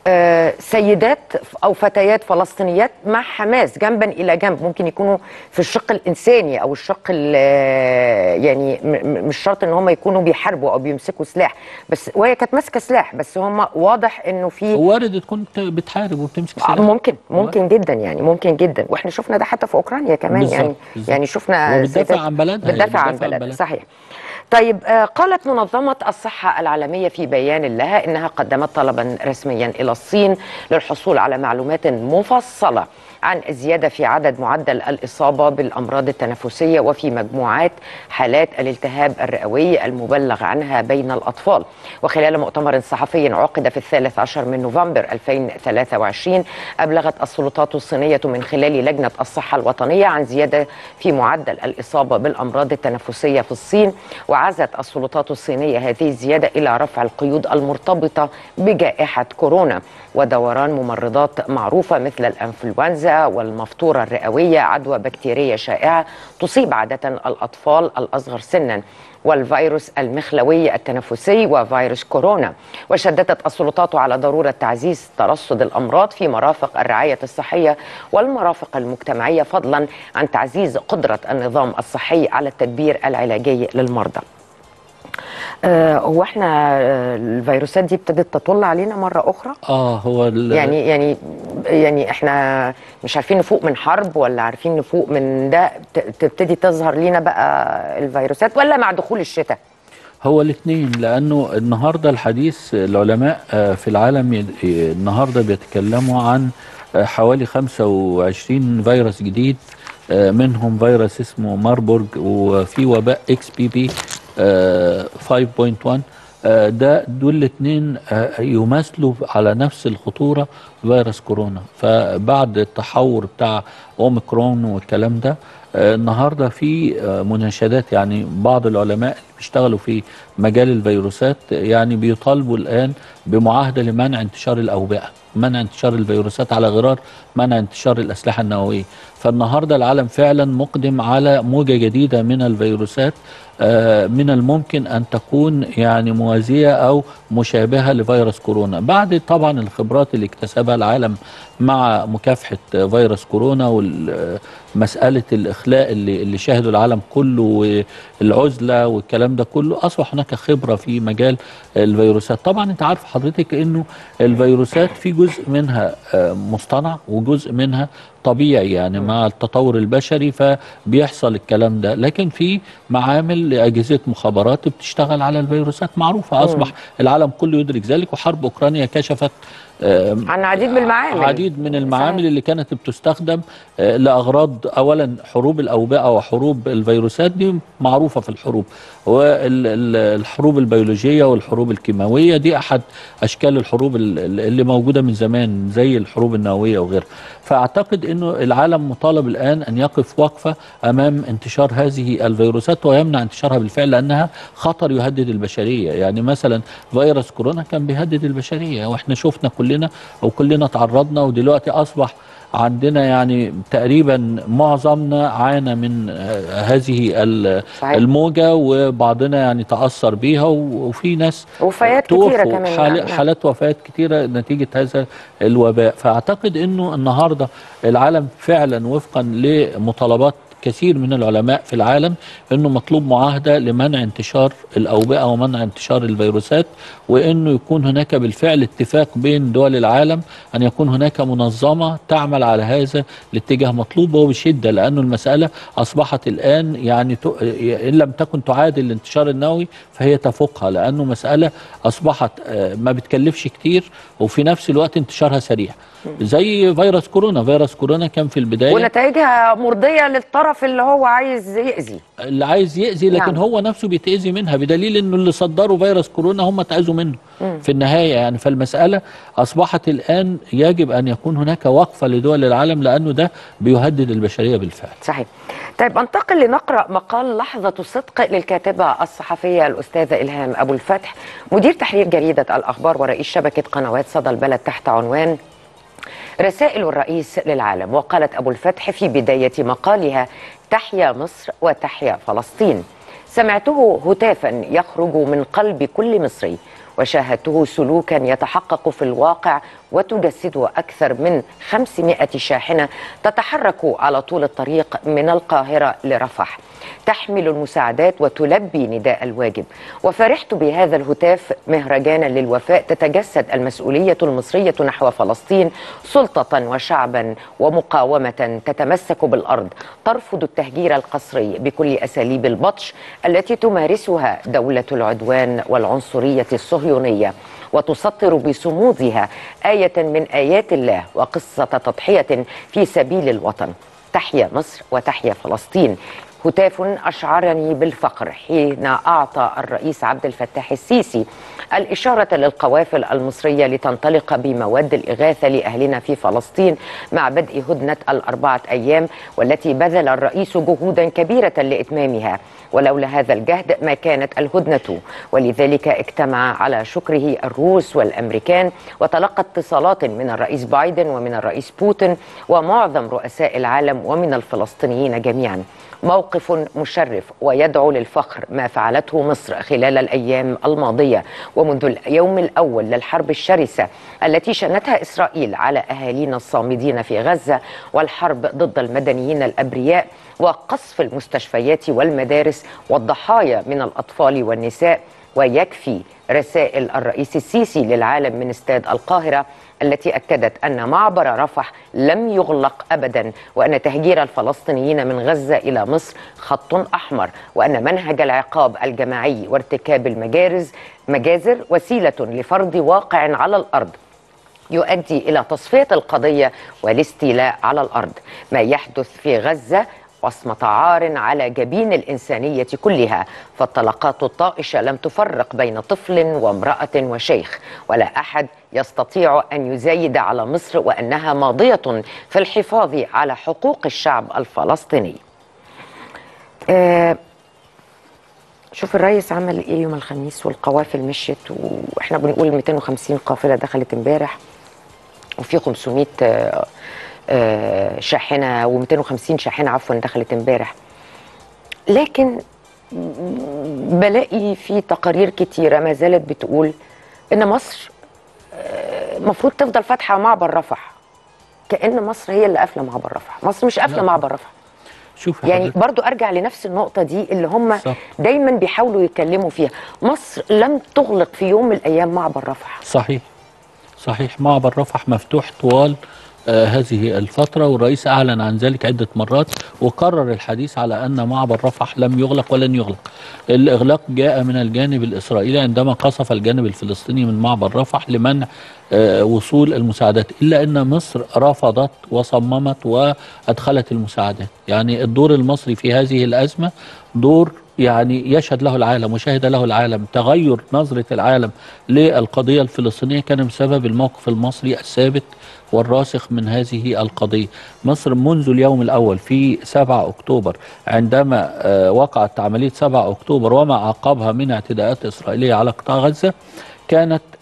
آه سيدات او فتيات فلسطينيات مع حماس جنبا الى جنب ممكن يكونوا في الشق الانساني او الشق ال- يعني م- م- مش شرط ان هم يكونوا بيحاربوا او بيمسكوا سلاح بس وهي كانت ماسكه سلاح بس هم واضح انه في وارد تكون بت- بتحارب وبتمسك آه، سلاح ممكن ممكن جدا يعني ممكن جدا واحنا شفنا ده حتى في اوكرانيا كمان بالظبط، يعني بالظبط. يعني شفنا وبتدافع سيدات عن بلدها، هي بتدافع عن بتدافع عن بلدها بلدها. صحيح طيب آه، قالت منظمة الصحة العالمية في بيان لها إنها قدمت طلبا رسميا إلى الصين للحصول على معلومات مفصلة عن الزيادة في عدد معدل الإصابة بالأمراض التنفسية وفي مجموعات حالات الالتهاب الرئوي المبلغ عنها بين الأطفال وخلال مؤتمر صحفي عقد في الثالث عشر من نوفمبر 2023 أبلغت السلطات الصينية من خلال لجنة الصحة الوطنية عن زيادة في معدل الإصابة بالأمراض التنفسية في الصين وعزت السلطات الصينية هذه الزيادة إلى رفع القيود المرتبطة بجائحة كورونا ودوران ممرضات معروفة مثل الأنفلونزا والمفطورة الرئوية عدوى بكتيرية شائعة تصيب عادة الأطفال الأصغر سنا والفيروس المخلوي التنفسي وفيروس كورونا وشددت السلطات على ضرورة تعزيز ترصد الأمراض في مرافق الرعاية الصحية والمرافق المجتمعية فضلا عن تعزيز قدرة النظام الصحي على التدبير العلاجي للمرضى آه، هو احنا آه، الفيروسات دي ابتدت تطل علينا مرة أخرى اه هو ال- يعني يعني يعني احنا مش عارفين نفوق من حرب ولا عارفين نفوق من ده ت- تبتدي تظهر لينا بقى الفيروسات ولا مع دخول الشتاء هو الاثنين لانه النهارده الحديث العلماء آه، في العالم ي- ي- النهارده بيتكلموا عن آه، حوالي 25 فيروس جديد آه، منهم فيروس اسمه ماربورج وفي وباء اكس بي بي 5.1 آه، ده دول الاثنين يماثلوا على نفس الخطوره فيروس كورونا فبعد التحور بتاع اوميكرون والكلام ده آه، النهارده في آه، مناشدات يعني بعض العلماء اللي بيشتغلوا في مجال الفيروسات يعني بيطالبوا الان بمعاهده لمنع انتشار الاوبئه منع انتشار الفيروسات على غرار منع انتشار الاسلحه النوويه فالنهارده العالم فعلا مقدم على موجه جديده من الفيروسات آه، من الممكن ان تكون يعني موازيه او مشابهه لفيروس كورونا بعد طبعا الخبرات اللي اكتسبها العالم مع مكافحه فيروس كورونا ومساله الاخلاء اللي اللي شاهده العالم كله والعزله والكلام ده كله اصبح هناك خبره في مجال الفيروسات طبعا انت عارف حضرتك انه الفيروسات في جزء منها آه، مصطنع وجزء منها طبيعي يعني مع التطور البشري فبيحصل الكلام ده لكن في معامل اجهزه مخابرات بتشتغل على الفيروسات معروفه اصبح العالم كله يدرك ذلك وحرب اوكرانيا كشفت آه، عن عديد من المعامل عديد من المعامل صحيح. اللي كانت بتستخدم آه، لاغراض اولا حروب الاوبئه وحروب الفيروسات دي معروفه في الحروب والحروب البيولوجيه والحروب الكيماويه دي احد اشكال الحروب ال- ال- اللي موجوده من زمان زي الحروب النوويه وغيرها فاعتقد انه العالم مطالب الان ان يقف وقفه امام انتشار هذه الفيروسات ويمنع انتشارها بالفعل لانها خطر يهدد البشريه يعني مثلا فيروس كورونا كان بيهدد البشريه واحنا شفنا كلنا كلنا وكلنا تعرضنا ودلوقتي اصبح عندنا يعني تقريبا معظمنا عانى من آه، هذه ال- صحيح. الموجه وبعضنا يعني تاثر بيها و- وفي ناس وفيات كتيرة توفوا. كمان حال- نعم. حالات وفيات كتيره نتيجه هذا الوباء فاعتقد انه النهارده العالم فعلا وفقا لمطالبات كثير من العلماء في العالم انه مطلوب معاهده لمنع انتشار الاوبئه ومنع انتشار الفيروسات وانه يكون هناك بالفعل اتفاق بين دول العالم ان يكون هناك منظمه تعمل على هذا الاتجاه مطلوب وبشده لانه المساله اصبحت الان يعني ت- ان لم تكن تعادل الانتشار النووي فهي تفوقها لانه مساله اصبحت آه، ما بتكلفش كتير وفي نفس الوقت انتشارها سريع زي فيروس كورونا فيروس كورونا كان في البدايه ونتائجها مرضيه للطرف اللي هو عايز يأذي اللي عايز يأذي لكن نعم. هو نفسه بيتأذي منها بدليل انه اللي صدروا فيروس كورونا هم اتأذوا منه في النهاية يعني فالمسألة أصبحت الآن يجب أن يكون هناك وقفة لدول العالم لأنه ده بيهدد البشرية بالفعل صحيح طيب انتقل لنقرا مقال لحظه صدق للكاتبه الصحفيه الاستاذه الهام ابو الفتح مدير تحرير جريده الاخبار ورئيس شبكه قنوات صدى البلد تحت عنوان رسائل الرئيس للعالم وقالت ابو الفتح في بدايه مقالها تحيا مصر وتحيا فلسطين سمعته هتافا يخرج من قلب كل مصري وشاهدته سلوكا يتحقق في الواقع وتجسده أكثر من 500 شاحنة تتحرك على طول الطريق من القاهرة لرفح تحمل المساعدات وتلبي نداء الواجب وفرحت بهذا الهتاف مهرجانا للوفاء تتجسد المسؤولية المصرية نحو فلسطين سلطة وشعبا ومقاومة تتمسك بالأرض ترفض التهجير القسري بكل أساليب البطش التي تمارسها دولة العدوان والعنصرية الصهيونية وتسطر بصمودها آية من آيات الله وقصة تضحية في سبيل الوطن تحيا مصر وتحيا فلسطين هتاف أشعرني بالفخر حين أعطى الرئيس عبد الفتاح السيسي الإشارة للقوافل المصرية لتنطلق بمواد الإغاثة لأهلنا في فلسطين مع بدء هدنة الأربعة أيام والتي بذل الرئيس جهودا كبيرة لإتمامها ولولا هذا الجهد ما كانت الهدنة ولذلك اجتمع على شكره الروس والأمريكان وتلقى اتصالات من الرئيس بايدن ومن الرئيس بوتين ومعظم رؤساء العالم ومن الفلسطينيين جميعا موقف مشرف ويدعو للفخر ما فعلته مصر خلال الايام الماضيه ومنذ اليوم الاول للحرب الشرسه التي شنتها اسرائيل على اهالينا الصامدين في غزه والحرب ضد المدنيين الابرياء وقصف المستشفيات والمدارس والضحايا من الاطفال والنساء ويكفي رسائل الرئيس السيسي للعالم من استاد القاهره التي اكدت ان معبر رفح لم يغلق ابدا وان تهجير الفلسطينيين من غزه الى مصر خط احمر وان منهج العقاب الجماعي وارتكاب المجارز مجازر وسيله لفرض واقع على الارض يؤدي الى تصفيه القضيه والاستيلاء على الارض ما يحدث في غزه وصمة عار على جبين الإنسانية كلها فالطلقات الطائشة لم تفرق بين طفل وامرأة وشيخ ولا أحد يستطيع أن يزايد على مصر وأنها ماضية في الحفاظ على حقوق الشعب الفلسطيني آه شوف الرئيس عمل ايه يوم الخميس والقوافل مشيت واحنا بنقول 250 قافله دخلت امبارح وفي 500 آه آه، شاحنه و250 شاحنه عفوا دخلت امبارح لكن بلاقي في تقارير كتيره ما زالت بتقول ان مصر المفروض تفضل فاتحه معبر رفح كان مصر هي اللي قافله معبر رفح مصر مش قافله لا. معبر رفح شوف يعني حضرتك- برضو ارجع لنفس النقطه دي اللي هم صح. دايما بيحاولوا يتكلموا فيها مصر لم تغلق في يوم من الايام معبر رفح صحيح صحيح معبر رفح مفتوح طوال آه هذه الفترة والرئيس أعلن عن ذلك عدة مرات وكرر الحديث على أن معبر رفح لم يغلق ولن يغلق الإغلاق جاء من الجانب الإسرائيلي عندما قصف الجانب الفلسطيني من معبر رفح لمنع آه وصول المساعدات إلا أن مصر رفضت وصممت وأدخلت المساعدات يعني الدور المصري في هذه الأزمة دور يعني يشهد له العالم وشهد له العالم تغير نظرة العالم للقضية الفلسطينية كان بسبب الموقف المصري الثابت والراسخ من هذه القضية مصر منذ اليوم الأول في 7 أكتوبر عندما آه، وقعت عملية 7 أكتوبر وما عقبها من اعتداءات إسرائيلية على قطاع غزة كانت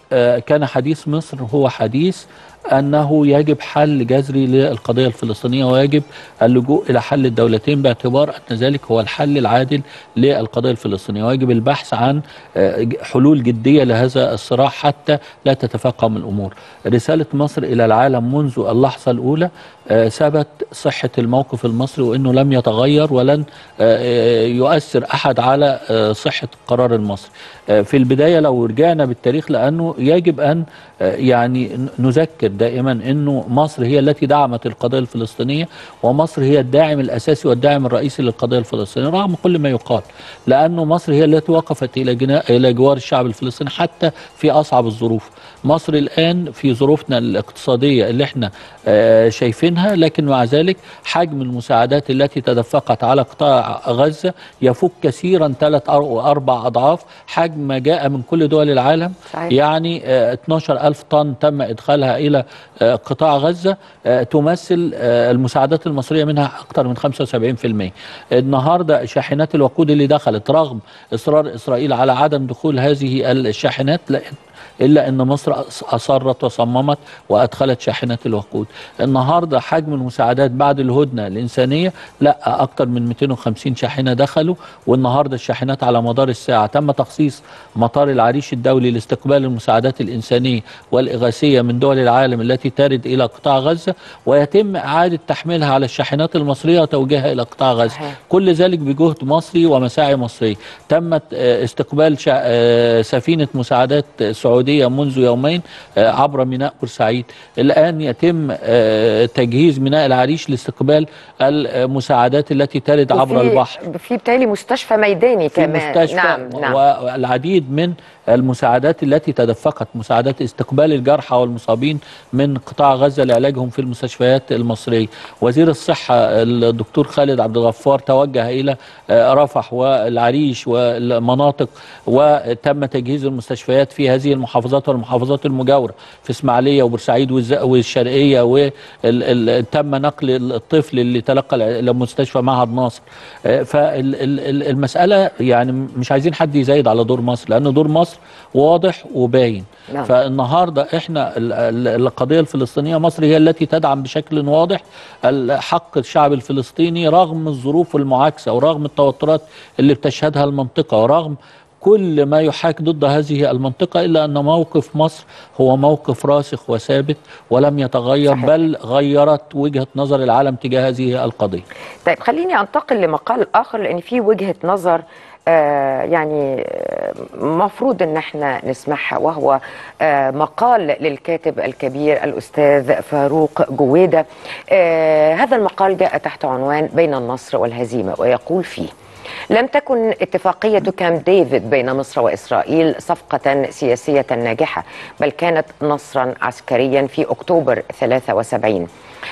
آه، كان حديث مصر هو حديث أنه يجب حل جذري للقضية الفلسطينية ويجب اللجوء إلى حل الدولتين باعتبار أن ذلك هو الحل العادل للقضية الفلسطينية ويجب البحث عن آه، ج- حلول جدية لهذا الصراع حتى لا تتفاقم الأمور رسالة مصر إلى العالم منذ اللحظة الأولى آه، ثبت صحة الموقف المصري وأنه لم يتغير ولن آه، آه، يؤثر أحد على آه، صحة القرار المصري آه، في البداية لو رجعنا بالتاريخ لأنه يجب أن آه، يعني ن- نذكر دائما أنه مصر هي التي دعمت القضية الفلسطينية ومصر هي الداعم الأساسي والداعم الرئيسي للقضية الفلسطينية رغم كل ما يقال لأنه مصر هي التي وقفت إلى, جنا... إلى جوار الشعب الفلسطيني حتى في أصعب الظروف مصر الآن في ظروفنا الاقتصادية اللي احنا آه، شايفينها لكن مع ذلك حجم المساعدات التي تدفقت على قطاع غزة يفوق كثيرا ثلاث أو أربع أضعاف حجم ما جاء من كل دول العالم صحيح. يعني آه، 12 ألف طن تم إدخالها إلى آه، قطاع غزة آه، تمثل آه، المساعدات المصرية منها أكثر من 75% النهاردة شاحنات الوقود اللي دخلت رغم إصرار إسرائيل على عدم دخول هذه الشاحنات لأن الا ان مصر أص- اصرت وصممت وادخلت شاحنات الوقود. النهارده حجم المساعدات بعد الهدنه الانسانيه لا اكثر من 250 شاحنه دخلوا والنهارده الشاحنات على مدار الساعه تم تخصيص مطار العريش الدولي لاستقبال المساعدات الانسانيه والاغاثيه من دول العالم التي ترد الى قطاع غزه ويتم اعاده تحميلها على الشاحنات المصريه وتوجيهها الى قطاع غزه. صحيح. كل ذلك بجهد مصري ومساعي مصرية تمت آه، استقبال شا- آه، سفينة مساعدات سعودية منذ يومين آه، عبر ميناء بورسعيد الآن يتم آه، تجهيز ميناء العريش لاستقبال المساعدات التي ترد عبر وفي- البحر في بالتالي مستشفى ميداني في كمان مستشفى نعم نعم والعديد من المساعدات التي تدفقت مساعدات استقبال الجرحى والمصابين من قطاع غزة لعلاجهم في المستشفيات المصرية وزير الصحة الدكتور خالد عبد الغفار توجه إلى آه، رفح والعريش والمناطق وتم تجهيز المستشفيات في هذه المحافظات والمحافظات المجاورة في إسماعيلية وبورسعيد والز- والشرقية وتم نقل الطفل اللي تلقى الع- إلى مستشفى معهد ناصر فالمسألة يعني مش عايزين حد يزايد على دور مصر لأن دور مصر واضح وباين نعم. فالنهارده احنا ال- ال- القضيه الفلسطينيه مصر هي التي تدعم بشكل واضح ال- حق الشعب الفلسطيني رغم الظروف المعاكسه ورغم التوترات اللي بتشهدها المنطقه ورغم كل ما يحاك ضد هذه المنطقة إلا أن موقف مصر هو موقف راسخ وثابت ولم يتغير صحيح. بل غيرت وجهة نظر العالم تجاه هذه القضية طيب خليني انتقل لمقال اخر لان في وجهه نظر آه يعني آه، مفروض ان احنا نسمعها وهو آه مقال للكاتب الكبير الاستاذ فاروق جويده آه هذا المقال جاء تحت عنوان بين النصر والهزيمه ويقول فيه لم تكن اتفاقية كامب ديفيد بين مصر وإسرائيل صفقة سياسية ناجحة بل كانت نصرا عسكريا في أكتوبر 73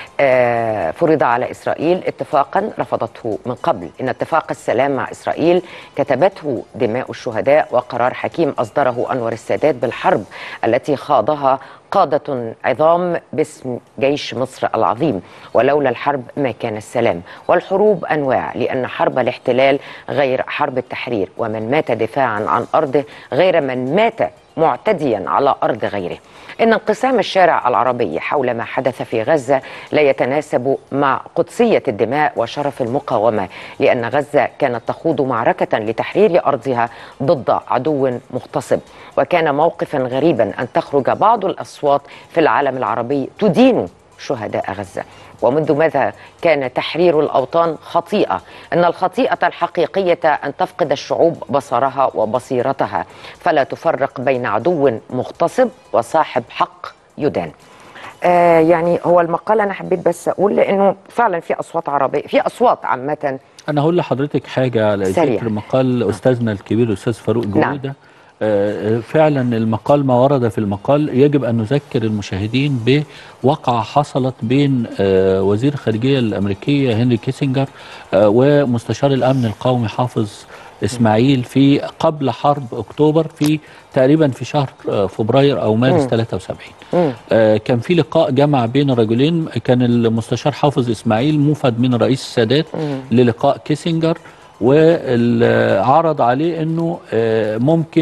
آه، فرض على إسرائيل اتفاقا رفضته من قبل إن اتفاق السلام مع إسرائيل كتبته دماء الشهداء وقرار حكيم أصدره أنور السادات بالحرب التي خاضها قادة عظام باسم جيش مصر العظيم ولولا الحرب ما كان السلام والحروب أنواع لأن حرب الاحتلال غير حرب التحرير ومن مات دفاعا عن أرضه غير من مات معتديا على أرض غيره إن انقسام الشارع العربي حول ما حدث في غزة لا يتناسب مع قدسية الدماء وشرف المقاومة لأن غزة كانت تخوض معركة لتحرير أرضها ضد عدو مغتصب وكان موقفا غريبا أن تخرج بعض الأصوات في العالم العربي تدين شهداء غزة ومنذ ماذا كان تحرير الأوطان خطيئة إن الخطيئة الحقيقية أن تفقد الشعوب بصرها وبصيرتها فلا تفرق بين عدو مغتصب وصاحب حق يدان آه يعني هو المقال أنا حبيت بس أقول لأنه فعلا في أصوات عربية في أصوات عامة أنا هقول لحضرتك حاجة على سريع. ذكر مقال أستاذنا الكبير الأستاذ فاروق نعم. جويدة آه، فعلا المقال ما ورد في المقال يجب أن نذكر المشاهدين بواقعة حصلت بين آه، وزير الخارجية الأمريكية هنري كيسنجر آه، ومستشار الأمن القومي حافظ إسماعيل في قبل حرب أكتوبر في تقريبا في شهر آه، فبراير أو مارس 73 آه، كان في لقاء جمع بين الرجلين كان المستشار حافظ إسماعيل موفد من رئيس السادات للقاء كيسنجر وعرض عليه انه آه، ممكن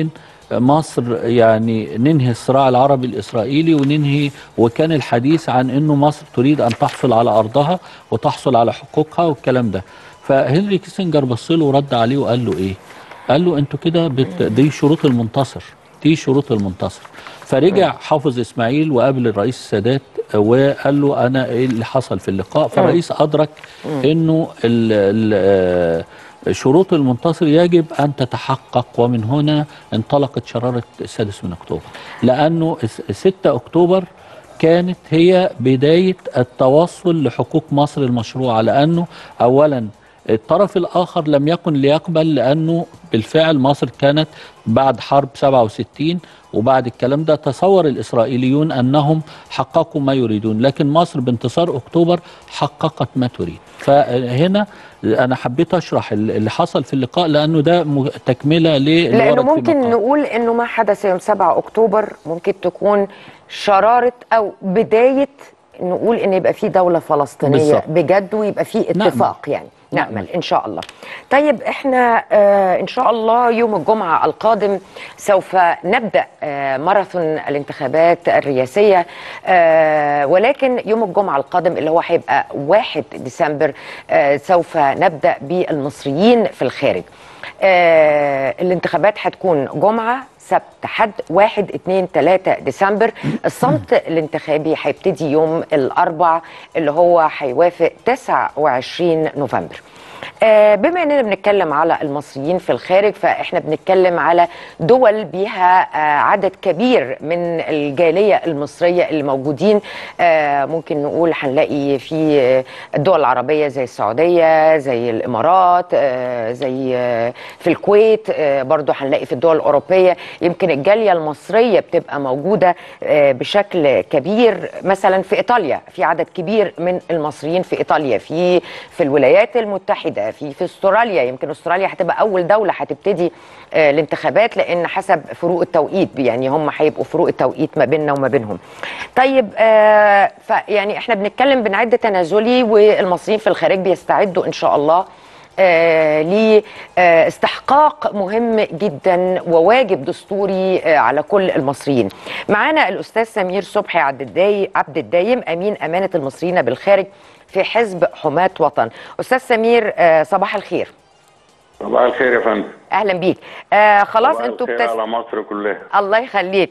مصر يعني ننهي الصراع العربي الإسرائيلي وننهي وكان الحديث عن أنه مصر تريد أن تحصل على أرضها وتحصل على حقوقها والكلام ده فهنري كيسنجر بص له ورد عليه وقال له إيه قال له أنتوا كده بت... دي شروط المنتصر دي شروط المنتصر فرجع حافظ إسماعيل وقابل الرئيس السادات وقال له أنا إيه اللي حصل في اللقاء فالرئيس أدرك أنه ال... ال... آه، شروط المنتصر يجب أن تتحقق ومن هنا انطلقت شرارة السادس من أكتوبر لأنه الس- 6 أكتوبر كانت هي بداية التوصل لحقوق مصر المشروعة لأنه أولا الطرف الآخر لم يكن ليقبل لأنه بالفعل مصر كانت بعد حرب 67 وبعد الكلام ده تصور الإسرائيليون أنهم حققوا ما يريدون لكن مصر بانتصار أكتوبر حققت ما تريد فهنا أنا حبيت أشرح اللي حصل في اللقاء لأنه ده م- تكملة للي لانه ورد في ممكن مقال. نقول انه ما حدث يوم 7 اكتوبر ممكن تكون شراره او بدايه نقول ان يبقى في دوله فلسطينيه بالظبط. بجد ويبقى في نأمل. اتفاق يعني نأمل نأمل. ان شاء الله. طيب احنا آه ان شاء الله يوم الجمعه القادم سوف نبدا آه ماراثون الانتخابات الرئاسيه آه ولكن يوم الجمعه القادم اللي هو هيبقى 1 ديسمبر آه سوف نبدا بالمصريين في الخارج. آه الانتخابات هتكون جمعة سبت حد واحد اتنين تلاتة ديسمبر الصمت الانتخابي هيبتدي يوم الأربع اللي هو هيوافق 29 نوفمبر آه، بما اننا بنتكلم على المصريين في الخارج فاحنا بنتكلم على دول بيها آه، عدد كبير من الجاليه المصريه اللي موجودين آه، ممكن نقول هنلاقي في آه، الدول العربيه زي السعوديه زي الامارات آه، زي آه، في الكويت آه، برضو هنلاقي في الدول الاوروبيه يمكن الجاليه المصريه بتبقى موجوده آه، بشكل كبير مثلا في ايطاليا في عدد كبير من المصريين في ايطاليا في في الولايات المتحده في في استراليا يمكن استراليا هتبقى اول دوله هتبتدي آه، الانتخابات لان حسب فروق التوقيت يعني هم هيبقوا فروق التوقيت ما بيننا وما بينهم طيب آه فيعني احنا بنتكلم بنعد تنازلي والمصريين في الخارج بيستعدوا ان شاء الله آه لاستحقاق مهم جدا وواجب دستوري آه على كل المصريين. معانا الاستاذ سمير صبحي عبد الداي عبد الدايم امين امانه المصريين بالخارج في حزب حماة وطن. استاذ سمير آه صباح الخير. صباح الخير يا فندم اهلا بيك. آه خلاص صباح انتوا الخير بتس... على مصر كلها الله يخليك.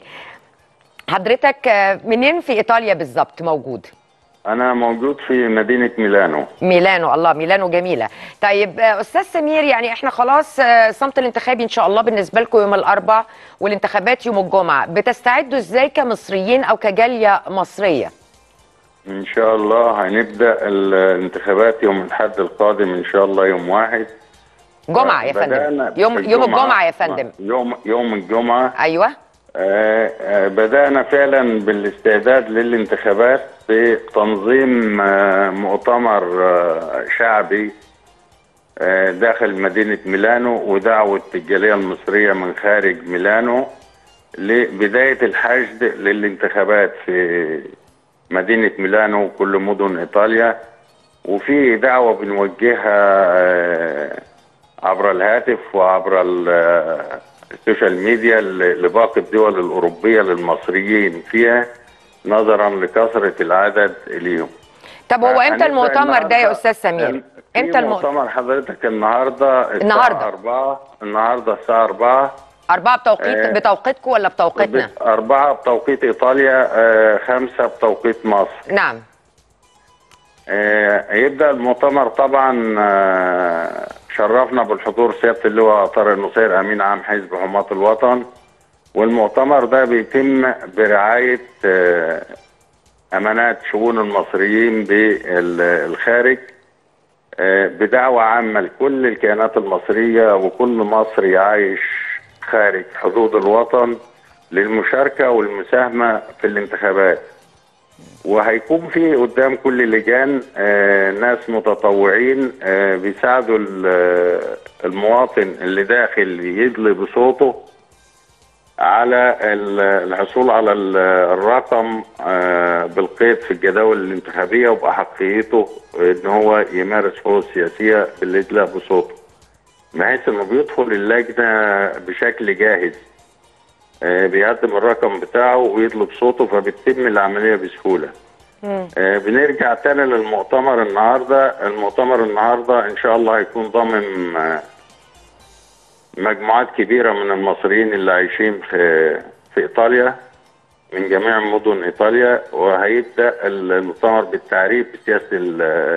حضرتك آه منين في ايطاليا بالظبط موجود؟ انا موجود في مدينه ميلانو ميلانو الله ميلانو جميله طيب آه، استاذ سمير يعني احنا خلاص آه، الصمت الانتخابي ان شاء الله بالنسبه لكم يوم الاربعاء والانتخابات يوم الجمعه بتستعدوا ازاي كمصريين او كجاليه مصريه ان شاء الله هنبدا الانتخابات يوم الاحد القادم ان شاء الله يوم واحد جمعه يا بدأنا فندم يوم في يوم الجمعه يا فندم يوم يوم الجمعه ايوه آه، آه، بدأنا فعلا بالاستعداد للانتخابات بتنظيم آه، مؤتمر آه، شعبي آه، داخل مدينة ميلانو ودعوة الجالية المصرية من خارج ميلانو لبداية الحشد للانتخابات في مدينة ميلانو وكل مدن إيطاليا وفي دعوة بنوجهها آه، عبر الهاتف وعبر ال- آه، السوشيال ميديا ل- لباقي الدول الأوروبية للمصريين فيها نظرا لكثرة العدد اليوم طب هو امتى هنبدأ المؤتمر ده يا النهاردة- استاذ سمير في امتى المؤتمر مؤتمر حضرتك النهارده الساعة النهاردة. 4 النهارده الساعة 4 أربعة بتوقيت آه. بتوقيتكم ولا بتوقيتنا؟ أربعة بتوقيت إيطاليا آه، خمسة بتوقيت مصر نعم آه، هيبدأ المؤتمر طبعا آه، شرفنا بالحضور سيادة اللواء طارق نصير أمين عام حزب حماة الوطن والمؤتمر ده بيتم برعاية آه، أمانات شؤون المصريين بالخارج آه، بدعوة عامة لكل الكيانات المصرية وكل مصري عايش خارج حدود الوطن للمشاركة والمساهمة في الانتخابات وهيكون في قدام كل لجان آه، ناس متطوعين آه، بيساعدوا ال- آه، المواطن اللي داخل يدلي بصوته على ال- الحصول على ال- الرقم آه، بالقيد في الجداول الانتخابيه وباحقيته ان هو يمارس حقوقه السياسيه بالادلاء بصوته بحيث انه بيدخل اللجنه بشكل جاهز آه، بيقدم الرقم بتاعه ويطلب صوته فبتتم العمليه بسهوله مم. آه، بنرجع تاني للمؤتمر النهارده المؤتمر النهارده ان شاء الله هيكون ضامن آه، مجموعات كبيره من المصريين اللي عايشين في في ايطاليا من جميع مدن ايطاليا وهيبدا المؤتمر بالتعريف بسياسه ال-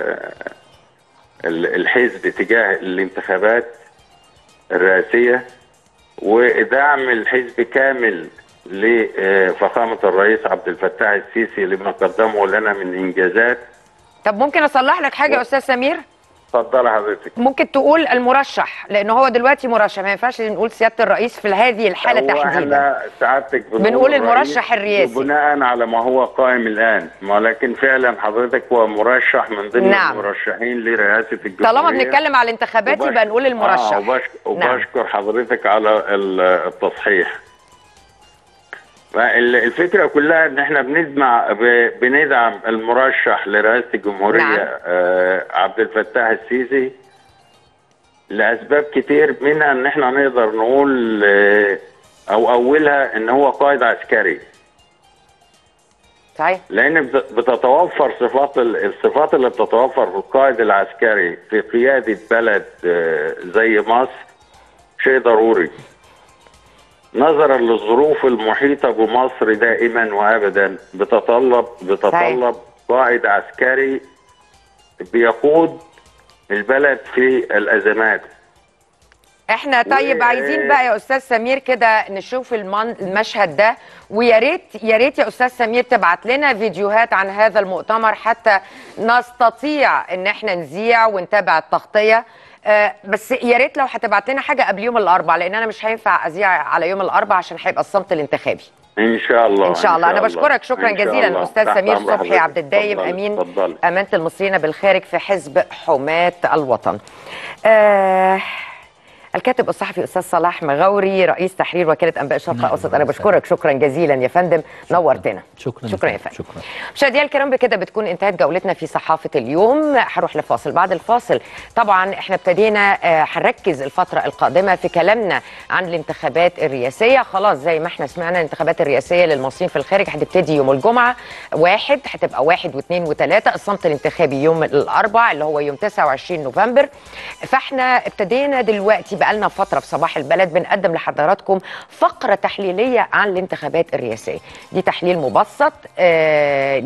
ال- الحزب تجاه الانتخابات الرئاسيه ودعم الحزب كامل لفخامه الرئيس عبد الفتاح السيسي لما قدمه لنا من انجازات طب ممكن اصلح لك حاجه يا استاذ سمير اتفضل حضرتك ممكن تقول المرشح لان هو دلوقتي مرشح ما ينفعش نقول سياده الرئيس في هذه الحاله هو تحديدا احنا سعادتك بنقول الرئيس المرشح الرئاسي. بناء على ما هو قائم الان ولكن فعلا حضرتك هو مرشح من ضمن نعم. المرشحين لرئاسه الجمهوريه طالما بنتكلم على الانتخابات وبش- يبقى نقول المرشح آه وبش... نعم. وبشكر حضرتك على ال- التصحيح فال- الفكرة كلها ان احنا بندمع ب- بندعم المرشح لرئاسة الجمهورية نعم. آه عبد الفتاح السيسي لأسباب كتير منها ان احنا نقدر نقول آه او اولها ان هو قائد عسكري صحيح لان بت- بتتوفر صفات ال- الصفات اللي بتتوفر في القائد العسكري في قياده بلد آه، زي مصر شيء ضروري نظرا للظروف المحيطه بمصر دائما وابدا بتطلب بتطلب قائد عسكري بيقود البلد في الازمات احنا طيب و- عايزين بقى يا استاذ سمير كده نشوف المن... المشهد ده ويا ريت يا ريت يا استاذ سمير تبعت لنا فيديوهات عن هذا المؤتمر حتى نستطيع ان احنا نذيع ونتابع التغطيه آه بس يا ريت لو هتبعت لنا حاجه قبل يوم الاربعاء لان انا مش هينفع اذيع على يوم الاربعاء عشان هيبقى الصمت الانتخابي ان شاء الله ان شاء الله انا بشكرك شكرا إن شاء جزيلا الله. الاستاذ تحت سمير أمر صبحي حضرتك. عبد الدايم اتفضلي، امين اتفضلي. امانه المصريين بالخارج في حزب حماه الوطن آه الكاتب الصحفي استاذ صلاح مغاوري رئيس تحرير وكاله انباء الشرق نعم، الاوسط انا نعم. بشكرك شكرا جزيلا يا فندم نورتنا شكرا شكرا يا فندم. فندم شكرا مشاهدينا الكرام بكده بتكون انتهت جولتنا في صحافه اليوم هروح لفاصل بعد الفاصل طبعا احنا ابتدينا آه، هنركز الفتره القادمه في كلامنا عن الانتخابات الرئاسيه خلاص زي ما احنا سمعنا الانتخابات الرئاسيه للمصريين في الخارج هتبتدي يوم الجمعه واحد هتبقى واحد واثنين وثلاثه الصمت الانتخابي يوم الاربعاء اللي هو يوم 29 نوفمبر فاحنا ابتدينا دلوقتي بقالنا فتره في صباح البلد بنقدم لحضراتكم فقره تحليليه عن الانتخابات الرئاسيه دي تحليل مبسط آه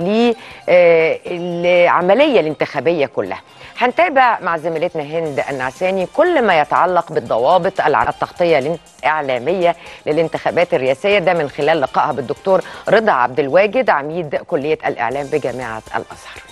للعمليه الانتخابيه كلها هنتابع مع زميلتنا هند النعساني كل ما يتعلق بالضوابط الع- التغطيه الاعلاميه للانتخابات الرئاسيه ده من خلال لقائها بالدكتور رضا عبد الواجد عميد كليه الاعلام بجامعه الازهر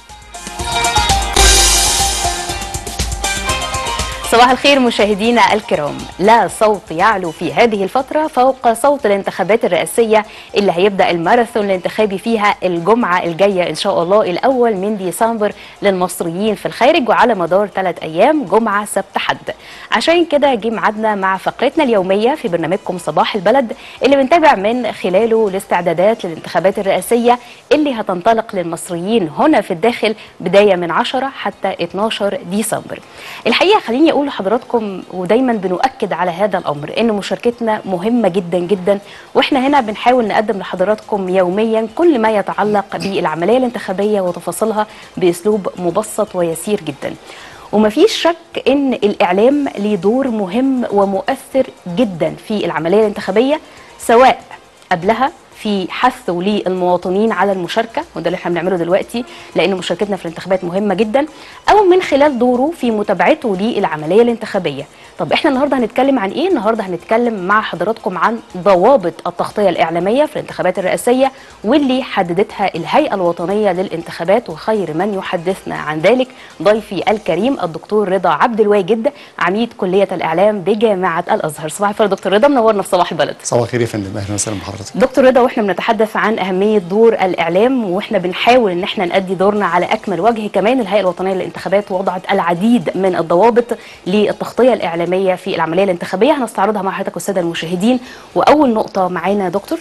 صباح الخير مشاهدينا الكرام لا صوت يعلو في هذه الفترة فوق صوت الانتخابات الرئاسية اللي هيبدأ الماراثون الانتخابي فيها الجمعة الجاية إن شاء الله الأول من ديسمبر للمصريين في الخارج وعلى مدار ثلاث أيام جمعة سبت حد عشان كده جه ميعادنا مع فقرتنا اليومية في برنامجكم صباح البلد اللي بنتابع من خلاله الاستعدادات للانتخابات الرئاسية اللي هتنطلق للمصريين هنا في الداخل بداية من 10 حتى 12 ديسمبر الحقيقة خليني أقول لحضراتكم ودايما بنؤكد على هذا الأمر إن مشاركتنا مهمة جدا جدا وإحنا هنا بنحاول نقدم لحضراتكم يوميا كل ما يتعلق بالعملية الانتخابية وتفاصيلها بأسلوب مبسط ويسير جدا ومفيش شك ان الاعلام ليه دور مهم ومؤثر جدا في العمليه الانتخابيه سواء قبلها في حثه للمواطنين على المشاركه وده اللي احنا بنعمله دلوقتي لان مشاركتنا في الانتخابات مهمه جدا او من خلال دوره في متابعته للعمليه الانتخابيه طب احنا النهارده هنتكلم عن ايه النهارده هنتكلم مع حضراتكم عن ضوابط التغطيه الاعلاميه في الانتخابات الرئاسيه واللي حددتها الهيئه الوطنيه للانتخابات وخير من يحدثنا عن ذلك ضيفي الكريم الدكتور رضا عبد الواجد عميد كليه الاعلام بجامعه الازهر صباح الخير يا دكتور رضا منورنا في صباح البلد صباح الخير يا فندم اهلا وسهلا بحضرتك دكتور رضا واحنا بنتحدث عن اهميه دور الاعلام واحنا بنحاول ان احنا نادي دورنا على اكمل وجه كمان الهيئه الوطنيه للانتخابات وضعت العديد من الضوابط للتغطيه الاعلاميه في العمليه الانتخابيه هنستعرضها مع حضرتك والساده المشاهدين واول نقطه معانا يا دكتور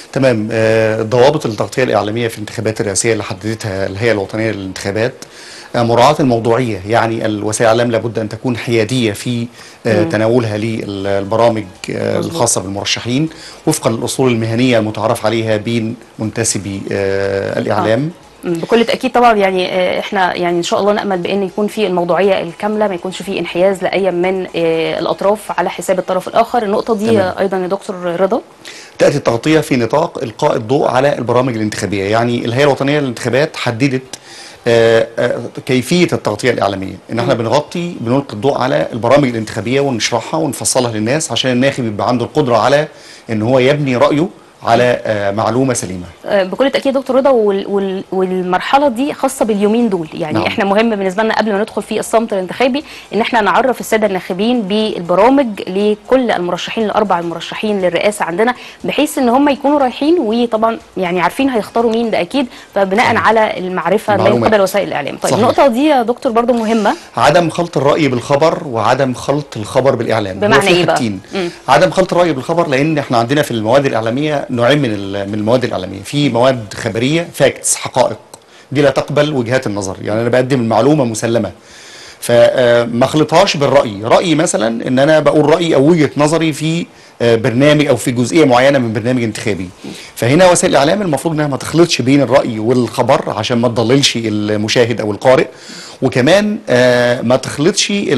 تمام آه، ضوابط التغطيه الاعلاميه في الانتخابات الرئاسيه اللي حددتها الهيئه الوطنيه للانتخابات آه، مراعاة الموضوعية يعني الوسائل الإعلام لابد أن تكون حيادية في آه، تناولها للبرامج آه، الخاصة بالمرشحين وفقا للأصول المهنية المتعارف عليها بين منتسبي آه، الإعلام مم، بكل تاكيد طبعا يعني آه، احنا يعني ان شاء الله نامل بان يكون في الموضوعيه الكامله ما يكونش في انحياز لاي من آه، الاطراف على حساب الطرف الاخر النقطه دي تمام. آه، ايضا يا دكتور رضا تأتي التغطية في نطاق إلقاء الضوء على البرامج الانتخابية يعني الهيئة الوطنية للانتخابات حددت آه، آه، كيفية التغطية الإعلامية إن احنا بنغطي بنلقي الضوء على البرامج الانتخابية ونشرحها ونفصلها للناس عشان الناخب يبقى عنده القدرة على إن هو يبني رأيه على آه، معلومة سليمة آه، بكل تاكيد دكتور رضا وال وال والمرحله دي خاصه باليومين دول يعني نعم. نعم. احنا مهم بالنسبه لنا قبل ما ندخل في الصمت الانتخابي ان احنا نعرف الساده الناخبين بالبرامج لكل المرشحين الاربع المرشحين للرئاسه عندنا بحيث ان هم يكونوا رايحين وطبعا يعني عارفين هيختاروا مين ده اكيد فبناء صحيح. على المعرفه من المعلومات. قبل وسائل الاعلام طيب صحيح. النقطه دي يا دكتور برضو مهمه عدم خلط الرأي بالخبر وعدم خلط الخبر بالإعلام بمعنى هو في إيه بقى؟ حاجتين. مم. عدم خلط الرأي بالخبر لأن احنا عندنا في المواد الإعلامية نوعين من ال- من المواد الإعلامية في مواد خبرية فاكتس حقائق دي لا تقبل وجهات النظر يعني أنا بقدم المعلومة مسلمة فما اخلطهاش بالرأي رأيي مثلا ان انا بقول رأيي او وجهة نظري في آه، برنامج او في جزئيه معينه من برنامج انتخابي فهنا وسائل الاعلام المفروض انها ما تخلطش بين الراي والخبر عشان ما تضللش المشاهد او القارئ وكمان آه، ما تخلطش ال-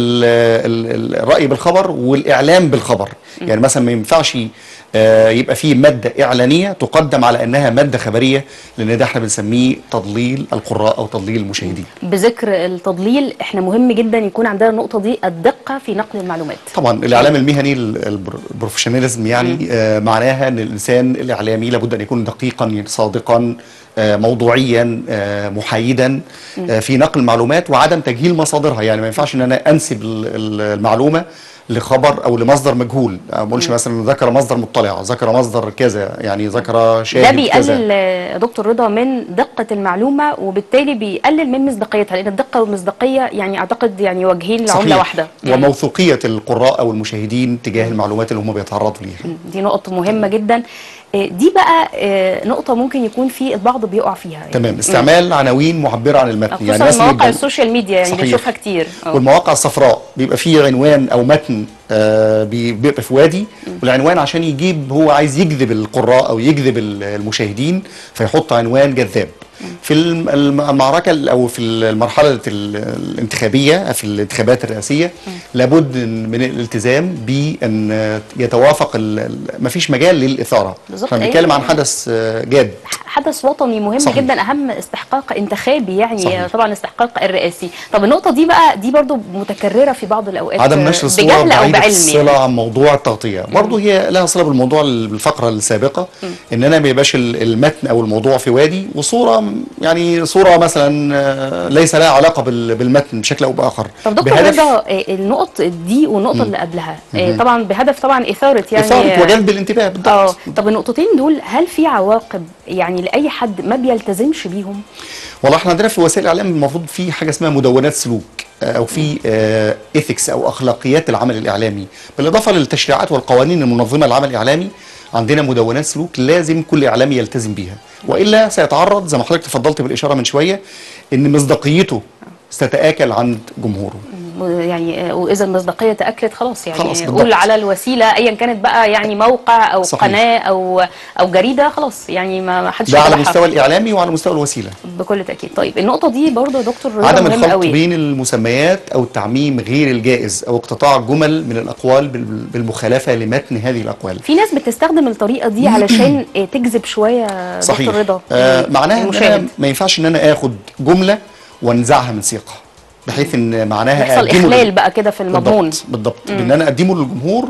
ال- الراي بالخبر والاعلام بالخبر يعني مثلا ما ينفعش آه، يبقى فيه ماده اعلانيه تقدم على انها ماده خبريه لان ده احنا بنسميه تضليل القراء او تضليل المشاهدين بذكر التضليل احنا مهم جدا يكون عندنا النقطه دي الدقه في نقل المعلومات طبعا الاعلام المهني ال- البر- البروفيشناليزم يعني آه معناها ان الانسان الاعلامي لابد ان يكون دقيقا صادقا آه موضوعيا آه محايدا آه في نقل المعلومات وعدم تجهيل مصادرها يعني ما ينفعش ان انا انسب ال- ال- المعلومه لخبر او لمصدر مجهول ما اقولش مثلا ذكر مصدر مطلع ذكر مصدر كذا يعني ذكر شاهد ده كذا بيقلل آه، دكتور رضا من دقة المعلومة وبالتالي بيقلل من مصداقيتها لأن الدقة والمصداقية يعني أعتقد يعني وجهين لعملة صحيح. واحدة يعني وموثوقيه القراء او المشاهدين تجاه المعلومات اللي هم بيتعرضوا ليها دي نقط مهمة جدا آه، دي بقى آه، نقطة ممكن يكون في البعض بيقع فيها يعني. تمام استعمال عناوين معبره عن المتن خصوصا مثلا مواقع يبقى- السوشيال ميديا يعني صحيح. بنشوفها كتير آه. والمواقع الصفراء بيبقى فيه عنوان او متن آه، بي- بيبقى في وادي والعنوان عشان يجيب هو عايز يجذب القراء او يجذب ال- المشاهدين فيحط عنوان جذاب في الم- الم- المعركه ال- او في المرحله ال- الانتخابيه في الانتخابات الرئاسيه لابد من الالتزام بان يتوافق ما فيش مجال للاثاره بالظبط، احنا بنتكلم أيوة. عن حدث آه، جاد حدث وطني مهم صحيح. جدا اهم استحقاق انتخابي يعني صحيح. طبعا استحقاق الرئاسي طب النقطه دي بقى دي برضو متكرره في بعض الاوقات عدم نشر الصور بجهل او بعيدة بعلم الصلة يعني. عن موضوع التغطية برضه هي لها صلة بالموضوع الفقرة السابقة ان انا ما يبقاش ال- المتن او الموضوع في وادي وصورة م- يعني صورة مثلا آه، ليس لها علاقة بال- بالمتن بشكل او باخر طب دكتور بهدف رضا آه، النقط دي والنقطه اللي قبلها آه، طبعا بهدف طبعا اثاره يعني إثارة وجلب الانتباه بالضبط اه طب النقطتين دول هل في عواقب يعني لاي حد ما بيلتزمش بيهم والله احنا عندنا في وسائل الاعلام المفروض في حاجه اسمها مدونات سلوك آه، او في ايثكس او اخلاقيات العمل الاعلامي بالاضافه للتشريعات والقوانين المنظمه للعمل الاعلامي عندنا مدونات سلوك لازم كل اعلامي يلتزم بيها والا سيتعرض زي ما حضرتك تفضلت بالاشاره من شويه ان مصداقيته ستتاكل عند جمهوره يعني آه، واذا المصداقيه تاكلت خلاص يعني خلاص، قول بالضبط. على الوسيله ايا كانت بقى يعني موقع او صحيح. قناه او او جريده خلاص يعني ما ما حدش ده على يتابعها. مستوى الاعلامي وعلى مستوى الوسيله بكل تاكيد طيب النقطه دي برضه يا دكتور رضا عدم مهمه الخلط قوي بين المسميات او التعميم غير الجائز او اقتطاع جمل من الاقوال بال- بالمخالفه لمتن هذه الاقوال في ناس بتستخدم الطريقه دي علشان آه، تجذب شويه يا صحيح دكتور رضا آه معناها ان المشاهد. أنا ما ينفعش ان انا اخد جمله وانزعها من سياقها بحيث ان معناها يحصل أقدمه اخلال لل- بقى كده في المضمون بالضبط بالضبط بان انا اقدمه للجمهور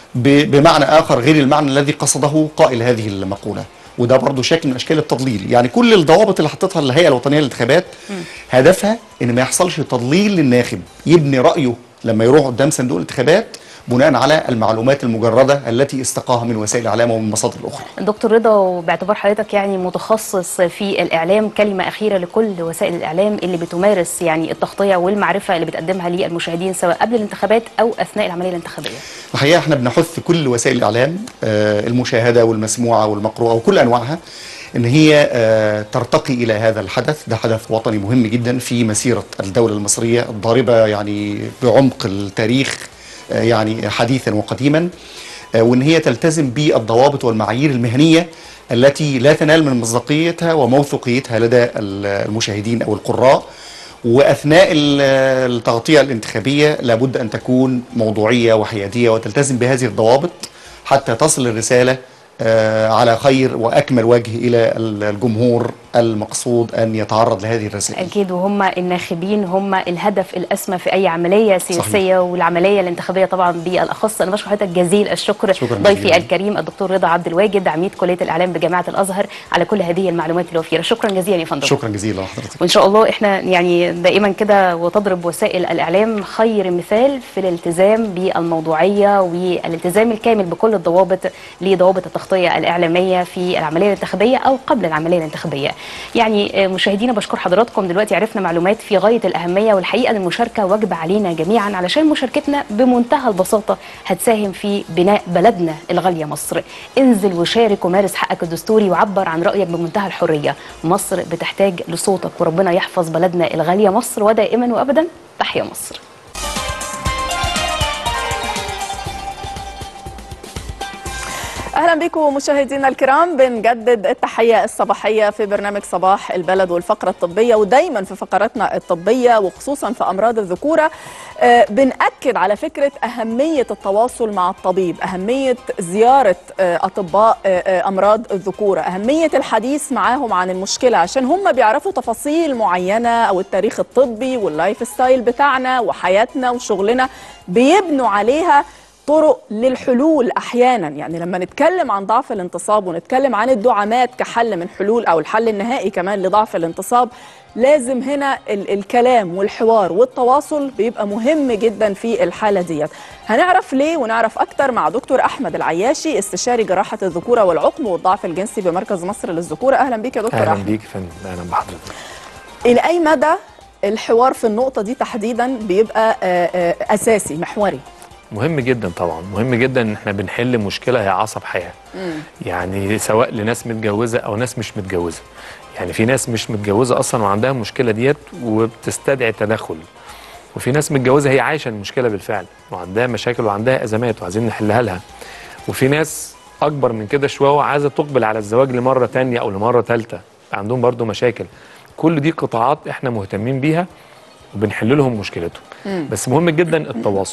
ب- بمعنى اخر غير المعنى الذي قصده قائل هذه المقوله وده برضو شكل من اشكال التضليل يعني كل الضوابط اللي حطتها الهيئه الوطنيه للانتخابات هدفها ان ما يحصلش تضليل للناخب يبني رايه لما يروح قدام صندوق الانتخابات بناء على المعلومات المجرده التي استقاها من وسائل الاعلام ومن مصادر اخرى دكتور رضا وباعتبار حضرتك يعني متخصص في الاعلام كلمه اخيره لكل وسائل الاعلام اللي بتمارس يعني التغطيه والمعرفه اللي بتقدمها للمشاهدين سواء قبل الانتخابات او اثناء العمليه الانتخابيه الحقيقه احنا بنحث كل وسائل الاعلام آه، المشاهده والمسموعه والمقروءه وكل انواعها ان هي آه، ترتقي الى هذا الحدث ده حدث وطني مهم جدا في مسيره الدوله المصريه الضاربه يعني بعمق التاريخ آه، يعني حديثا وقديما آه، وان هي تلتزم بالضوابط والمعايير المهنيه التي لا تنال من مصداقيتها وموثوقيتها لدى ال- المشاهدين او القراء واثناء ال- التغطيه الانتخابيه لابد ان تكون موضوعيه وحياديه وتلتزم بهذه الضوابط حتى تصل الرساله آه، على خير واكمل وجه الى ال- الجمهور المقصود ان يتعرض لهذه الرسائل. اكيد وهم الناخبين هم الهدف الاسمى في اي عمليه سياسيه والعمليه الانتخابيه طبعا بالاخص انا بشكر حضرتك جزيل الشكر شكراً ضيفي جزيلاً. الكريم الدكتور رضا عبد الواجد عميد كليه الاعلام بجامعه الازهر على كل هذه المعلومات الوفيره شكرا جزيلا يا فندم شكرا جزيلا لحضرتك. وان شاء الله احنا يعني دائما كده وتضرب وسائل الاعلام خير مثال في الالتزام بالموضوعيه والالتزام الكامل بكل الضوابط لضوابط التغطيه الاعلاميه في العمليه الانتخابيه او قبل العمليه الانتخابيه. يعني آه، مشاهدينا بشكر حضراتكم دلوقتي عرفنا معلومات في غايه الاهميه والحقيقه إن المشاركه واجبه علينا جميعا علشان مشاركتنا بمنتهى البساطه هتساهم في بناء بلدنا الغاليه مصر. انزل وشارك ومارس حقك الدستوري وعبر عن رايك بمنتهى الحريه. مصر بتحتاج لصوتك وربنا يحفظ بلدنا الغاليه مصر ودائما وابدا تحيا مصر. اهلا بكم مشاهدينا الكرام بنجدد التحيه الصباحيه في برنامج صباح البلد والفقره الطبيه ودايما في فقراتنا الطبيه وخصوصا في امراض الذكوره آه، بنأكد على فكره اهميه التواصل مع الطبيب اهميه زياره آه، اطباء آه، آه، امراض الذكوره اهميه الحديث معاهم عن المشكله عشان هم بيعرفوا تفاصيل معينه او التاريخ الطبي واللايف ستايل بتاعنا وحياتنا وشغلنا بيبنوا عليها طرق للحلول احيانا يعني لما نتكلم عن ضعف الانتصاب ونتكلم عن الدعامات كحل من حلول او الحل النهائي كمان لضعف الانتصاب لازم هنا ال الكلام والحوار والتواصل بيبقى مهم جدا في الحاله ديت هنعرف ليه ونعرف اكتر مع دكتور احمد العياشي استشاري جراحه الذكوره والعقم والضعف الجنسي بمركز مصر للذكوره اهلا بيك يا دكتور اهلا احمد بيك يا فندم اهلا بحضرتك الى اي مدى الحوار في النقطه دي تحديدا بيبقى آه، آه، اساسي محوري مهم جدا طبعا مهم جدا ان احنا بنحل مشكله هي عصب حياه يعني سواء لناس متجوزه او ناس مش متجوزه يعني في ناس مش متجوزه اصلا وعندها المشكله ديت وبتستدعي تدخل وفي ناس متجوزه هي عايشه المشكله بالفعل وعندها مشاكل وعندها ازمات وعايزين نحلها لها وفي ناس اكبر من كده شويه وعايزه تقبل على الزواج لمره تانية او لمره ثالثه عندهم برضو مشاكل كل دي قطاعات احنا مهتمين بيها وبنحل لهم مشكلتهم بس مهم جدا التواصل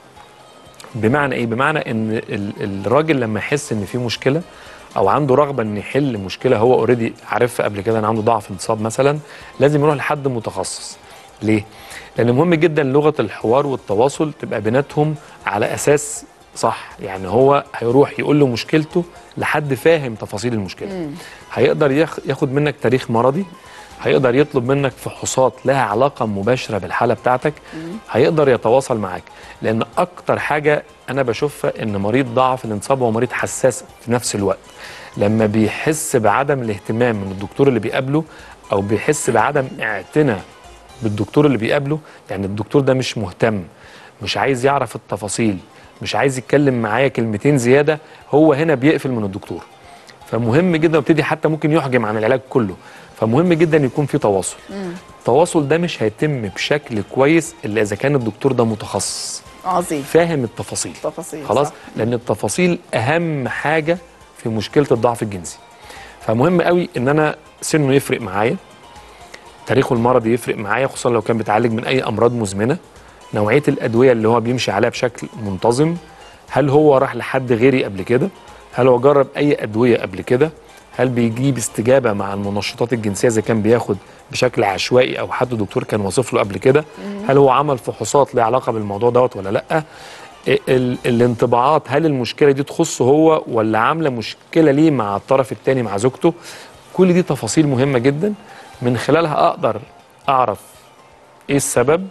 بمعنى ايه بمعنى ان ال- الراجل لما يحس ان في مشكله او عنده رغبه ان يحل مشكله هو اوريدي عارفها قبل كده ان عنده ضعف انتصاب مثلا لازم يروح لحد متخصص ليه لان مهم جدا لغه الحوار والتواصل تبقى بيناتهم على اساس صح يعني هو هيروح يقول له مشكلته لحد فاهم تفاصيل المشكله هيقدر ياخ- ياخد منك تاريخ مرضي هيقدر يطلب منك فحوصات لها علاقه مباشره بالحاله بتاعتك هيقدر يتواصل معاك لان اكتر حاجه انا بشوفها ان مريض ضعف الانتصاب هو مريض حساس في نفس الوقت لما بيحس بعدم الاهتمام من الدكتور اللي بيقابله او بيحس بعدم اعتناء بالدكتور اللي بيقابله يعني الدكتور ده مش مهتم مش عايز يعرف التفاصيل مش عايز يتكلم معايا كلمتين زياده هو هنا بيقفل من الدكتور فمهم جدا وابتدي حتى ممكن يحجم عن العلاج كله فمهم جدا يكون في تواصل التواصل ده مش هيتم بشكل كويس الا اذا كان الدكتور ده متخصص عظيم فاهم التفاصيل تفاصيل خلاص صح. لان التفاصيل اهم حاجه في مشكله الضعف الجنسي فمهم قوي ان انا سنه يفرق معايا تاريخه المرضي يفرق معايا خصوصا لو كان بيتعالج من اي امراض مزمنه نوعيه الادويه اللي هو بيمشي عليها بشكل منتظم هل هو راح لحد غيري قبل كده هل هو جرب اي ادويه قبل كده هل بيجيب استجابه مع المنشطات الجنسيه اذا كان بياخد بشكل عشوائي او حد دكتور كان واصف له قبل كده هل هو عمل فحوصات ليها علاقه بالموضوع دوت ولا لا ال- ال- الانطباعات هل المشكله دي تخصه هو ولا عامله مشكله ليه مع الطرف الثاني مع زوجته كل دي تفاصيل مهمه جدا من خلالها اقدر اعرف ايه السبب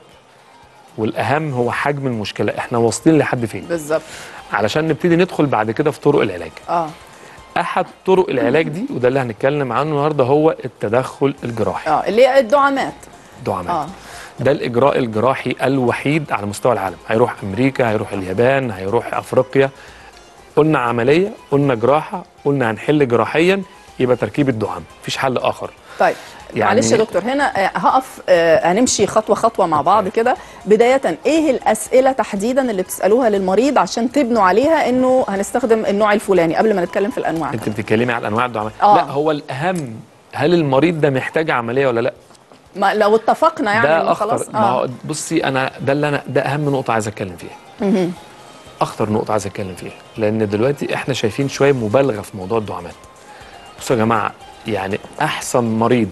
والاهم هو حجم المشكله احنا واصلين لحد فين بالظبط علشان نبتدي ندخل بعد كده في طرق العلاج اه احد طرق العلاج دي وده اللي هنتكلم عنه النهارده هو التدخل الجراحي اه اللي هي الدعامات دعامات اه ده الاجراء الجراحي الوحيد على مستوى العالم هيروح امريكا هيروح اليابان هيروح افريقيا قلنا عمليه قلنا جراحه قلنا هنحل جراحيا يبقى تركيب الدعامه مفيش حل اخر طيب يعني- معلش يا دكتور هنا آه، هقف آه، هنمشي خطوه خطوه مع بعض كده بدايه ايه الاسئله تحديدا اللي بتسالوها للمريض عشان تبنوا عليها انه هنستخدم النوع الفلاني قبل ما نتكلم في الانواع انت بتتكلمي على انواع الدعامات آه. لا هو الاهم هل المريض ده محتاج عمليه ولا لا ما لو اتفقنا يعني ده إنه اخطر خلاص ما هو بصي انا ده اللي انا ده اهم نقطه عايز اتكلم فيها مهم. اخطر نقطه عايز اتكلم فيها لان دلوقتي احنا شايفين شويه مبالغه في موضوع الدعامات بصوا يا جماعه يعني احسن مريض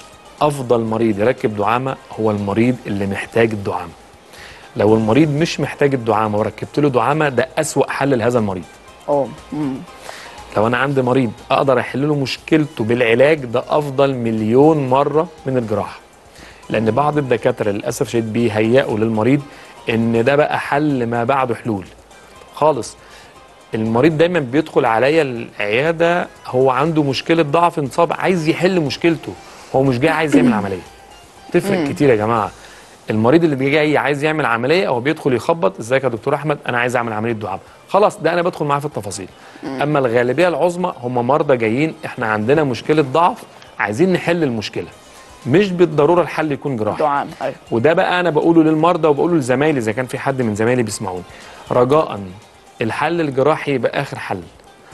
افضل مريض يركب دعامه هو المريض اللي محتاج الدعامه لو المريض مش محتاج الدعامه وركبت له دعامه ده اسوا حل لهذا المريض اه مم. لو انا عندي مريض اقدر احل له مشكلته بالعلاج ده افضل مليون مره من الجراحه لان بعض الدكاتره للاسف شديد بيهيئوا للمريض ان ده بقى حل ما بعده حلول خالص المريض دايما بيدخل عليا العياده هو عنده مشكله ضعف انصاب عايز يحل مشكلته هو مش جاي عايز يعمل عمليه تفرق مم. كتير يا جماعه المريض اللي جاي عايز يعمل عمليه هو بيدخل يخبط ازيك يا دكتور احمد انا عايز اعمل عمليه دعامه خلاص ده انا بدخل معاه في التفاصيل اما الغالبيه العظمى هم مرضى جايين احنا عندنا مشكله ضعف عايزين نحل المشكله مش بالضروره الحل يكون جراحي دعامه ايوه وده بقى انا بقوله للمرضى وبقوله لزمايلي اذا كان في حد من زمايلي بيسمعوني رجاء الحل الجراحي يبقى اخر حل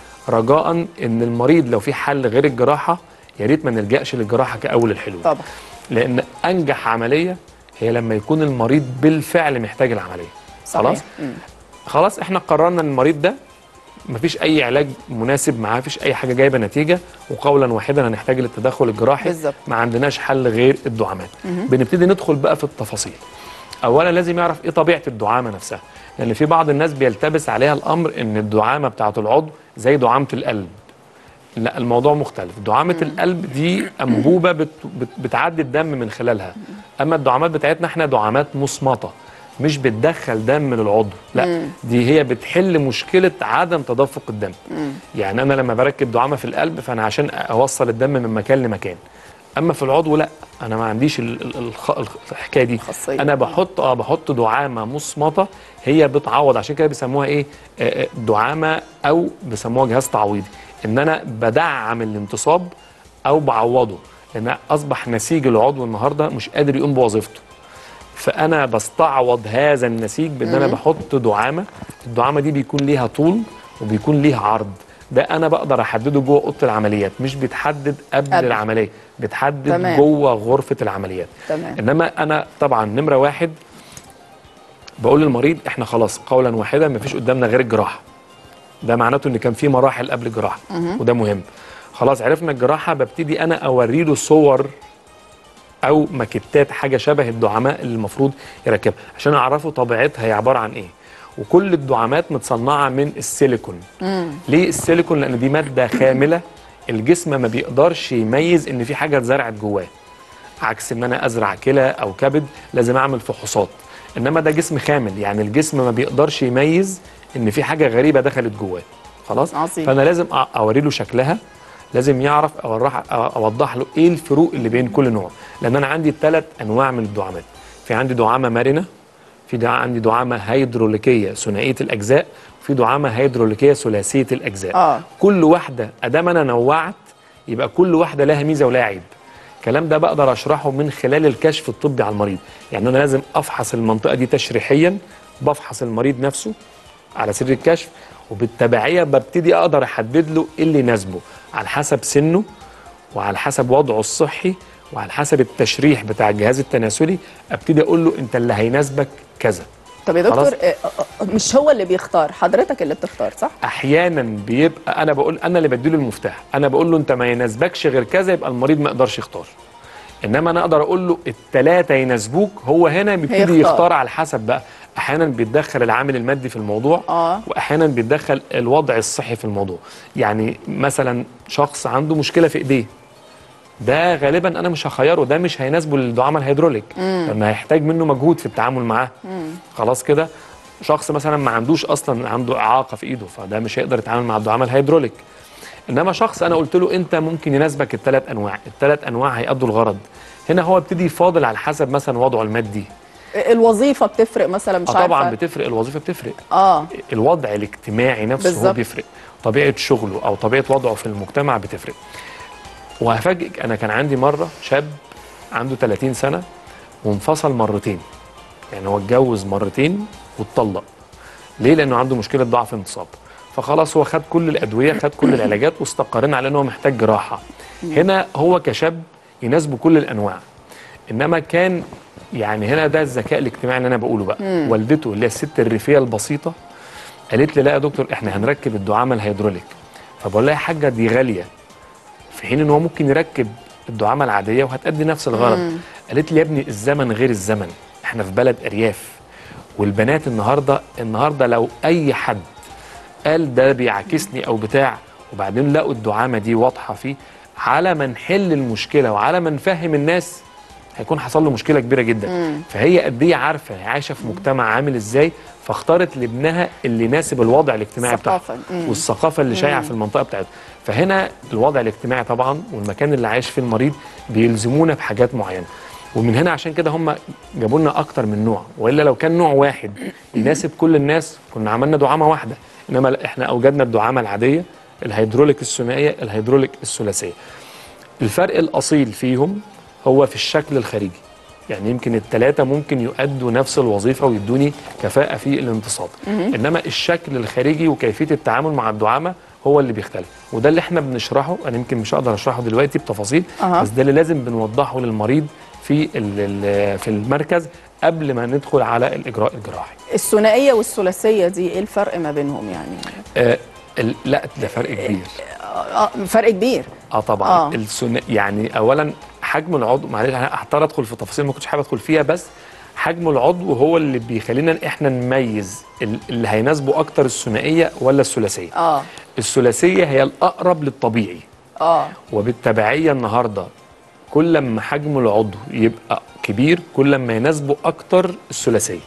رجاء ان المريض لو في حل غير الجراحه يا ريت ما نلجاش للجراحه كاول الحلول طبعا لان انجح عمليه هي لما يكون المريض بالفعل محتاج العمليه صحيح. خلاص مم. خلاص احنا قررنا ان المريض ده مفيش اي علاج مناسب معاه مفيش اي حاجه جايبه نتيجه وقولا واحدا هنحتاج للتدخل الجراحي بالظبط. ما عندناش حل غير الدعامات مهم. بنبتدي ندخل بقى في التفاصيل اولا لازم يعرف ايه طبيعه الدعامه نفسها لان في بعض الناس بيلتبس عليها الامر ان الدعامه بتاعه العضو زي دعامه القلب لا الموضوع مختلف دعامه القلب دي انبوبه بت بت بتعدي الدم من خلالها اما الدعامات بتاعتنا احنا دعامات مصمته مش بتدخل دم للعضو لا مم. دي هي بتحل مشكله عدم تدفق الدم يعني انا لما بركب دعامه في القلب فانا عشان اوصل الدم من مكان لمكان اما في العضو لا انا ما عنديش ال- ال- الخ- الخ- الحكايه دي خاصية. انا بحط اه بحط دعامه مصمته هي بتعوض عشان كده بيسموها ايه آه، آه، دعامه او بيسموها جهاز تعويضي ان انا بدعم الانتصاب او بعوضه لان اصبح نسيج العضو النهارده مش قادر يقوم بوظيفته فانا بستعوض هذا النسيج بان انا مم. بحط دعامه الدعامه دي بيكون ليها طول وبيكون ليها عرض ده انا بقدر احدده جوه اوضه العمليات مش بيتحدد قبل قبل. العمليه بيتحدد تمام. جوه غرفه العمليات تمام انما انا طبعا نمره واحد بقول للمريض احنا خلاص قولا واحدا مفيش قدامنا غير الجراحه ده معناته ان كان في مراحل قبل الجراحه مهم. وده مهم خلاص عرفنا الجراحه ببتدي انا اوري له صور او ماكيتات حاجه شبه الدعامات اللي المفروض يركبها عشان اعرفه طبيعتها هي عباره عن ايه وكل الدعامات متصنعه من السيليكون مم. ليه السيليكون لان دي ماده خامله الجسم ما بيقدرش يميز ان في حاجه اتزرعت جواه عكس ان انا ازرع كلى او كبد لازم اعمل فحوصات انما ده جسم خامل يعني الجسم ما بيقدرش يميز ان في حاجه غريبه دخلت جواه خلاص عظيم. فانا لازم أ- اوري له شكلها لازم يعرف أورح أ- اوضح له ايه الفروق اللي بين كل نوع لان انا عندي ثلاث انواع من الدعامات في عندي دعامه مرنه في دع... عندي دعامه هيدروليكيه ثنائيه الاجزاء وفي دعامه هيدروليكيه ثلاثيه الاجزاء اه كل واحده ادام انا نوعت يبقى كل واحده لها ميزه ولها عيب الكلام ده بقدر اشرحه من خلال الكشف الطبي على المريض يعني انا لازم افحص المنطقه دي تشريحيا بفحص المريض نفسه على سر الكشف وبالتبعيه ببتدي اقدر احدد له ايه اللي يناسبه على حسب سنه وعلى حسب وضعه الصحي وعلى حسب التشريح بتاع الجهاز التناسلي ابتدي اقول له انت اللي هيناسبك كذا طب يا خلاص؟ دكتور آه، آه، مش هو اللي بيختار حضرتك اللي بتختار صح احيانا بيبقى انا بقول انا اللي بديله المفتاح انا بقول له انت ما يناسبكش غير كذا يبقى المريض ما يقدرش يختار انما انا اقدر اقول له الثلاثه يناسبوك هو هنا بيبتدي هيختار. يختار على حسب بقى احيانا بيتدخل العامل المادي في الموضوع اه واحيانا بيتدخل الوضع الصحي في الموضوع يعني مثلا شخص عنده مشكله في ايديه ده غالبا انا مش هخيره ده مش هيناسبه للدعامه الهيدروليك مم. لان هيحتاج منه مجهود في التعامل معاه خلاص كده شخص مثلا ما عندوش اصلا عنده اعاقه في ايده فده مش هيقدر يتعامل مع الدعامه الهيدروليك انما شخص انا قلت له انت ممكن يناسبك الثلاث انواع الثلاث انواع هيأدوا الغرض هنا هو ابتدي يفاضل على حسب مثلا وضعه المادي الوظيفه بتفرق مثلا مش اه طبعا عارفة. بتفرق الوظيفه بتفرق اه الوضع الاجتماعي نفسه هو بالظبط. بيفرق طبيعه شغله او طبيعه وضعه في المجتمع بتفرق وهفاجئك انا كان عندي مره شاب عنده 30 سنه وانفصل مرتين يعني هو اتجوز مرتين واتطلق ليه لانه عنده مشكله ضعف انتصاب فخلاص هو خد كل الادويه خد كل العلاجات واستقرينا على انه هو محتاج جراحه هنا هو كشاب يناسبه كل الانواع انما كان يعني هنا ده الذكاء الاجتماعي اللي انا بقوله بقى مم. والدته اللي هي الست الريفيه البسيطه قالت لي لا يا دكتور احنا هنركب الدعامه الهيدروليك فبقول لها يا حاجه دي غاليه في حين ان هو ممكن يركب الدعامه العاديه وهتأدي نفس الغرض مم. قالت لي يا ابني الزمن غير الزمن احنا في بلد ارياف والبنات النهارده النهارده لو اي حد قال ده بيعاكسني او بتاع وبعدين لقوا الدعامه دي واضحه فيه على ما نحل المشكله وعلى ما نفهم الناس هيكون حصل له مشكله كبيره جدا مم. فهي قد ايه عارفه هي عايشه في مجتمع عامل ازاي فاختارت لابنها اللي يناسب الوضع الاجتماعي بتاعها الثقافة. مم. والثقافه اللي شايعه مم. في المنطقه بتاعته فهنا الوضع الاجتماعي طبعا والمكان اللي عايش فيه المريض بيلزمونا بحاجات معينه ومن هنا عشان كده هم جابوا لنا اكتر من نوع والا لو كان نوع واحد يناسب كل الناس كنا عملنا دعامه واحده انما لا، احنا اوجدنا الدعامه العاديه الهيدروليك الثنائيه الهيدروليك الثلاثيه الفرق الاصيل فيهم هو في الشكل الخارجي يعني يمكن الثلاثه ممكن يؤدوا نفس الوظيفه ويدوني كفاءه في الانتصاب مهم. انما الشكل الخارجي وكيفيه التعامل مع الدعامه هو اللي بيختلف وده اللي احنا بنشرحه انا يمكن مش هقدر اشرحه دلوقتي بتفاصيل أها. بس ده اللي لازم بنوضحه للمريض في ال- ال- في المركز قبل ما ندخل على الاجراء الجراحي الثنائيه والثلاثيه دي ايه الفرق ما بينهم يعني آه ال- لا ده فرق كبير آه فرق كبير اه طبعا آه. آه. السن... يعني اولا حجم العضو معلش انا هضطر ادخل في تفاصيل ما كنتش حابب ادخل فيها بس حجم العضو هو اللي بيخلينا احنا نميز ال- اللي هيناسبه اكتر الثنائيه ولا الثلاثيه اه الثلاثيه هي الاقرب للطبيعي اه وبالتبعيه النهارده كل ما حجم العضو يبقى كبير كل ما يناسبه اكتر الثلاثيه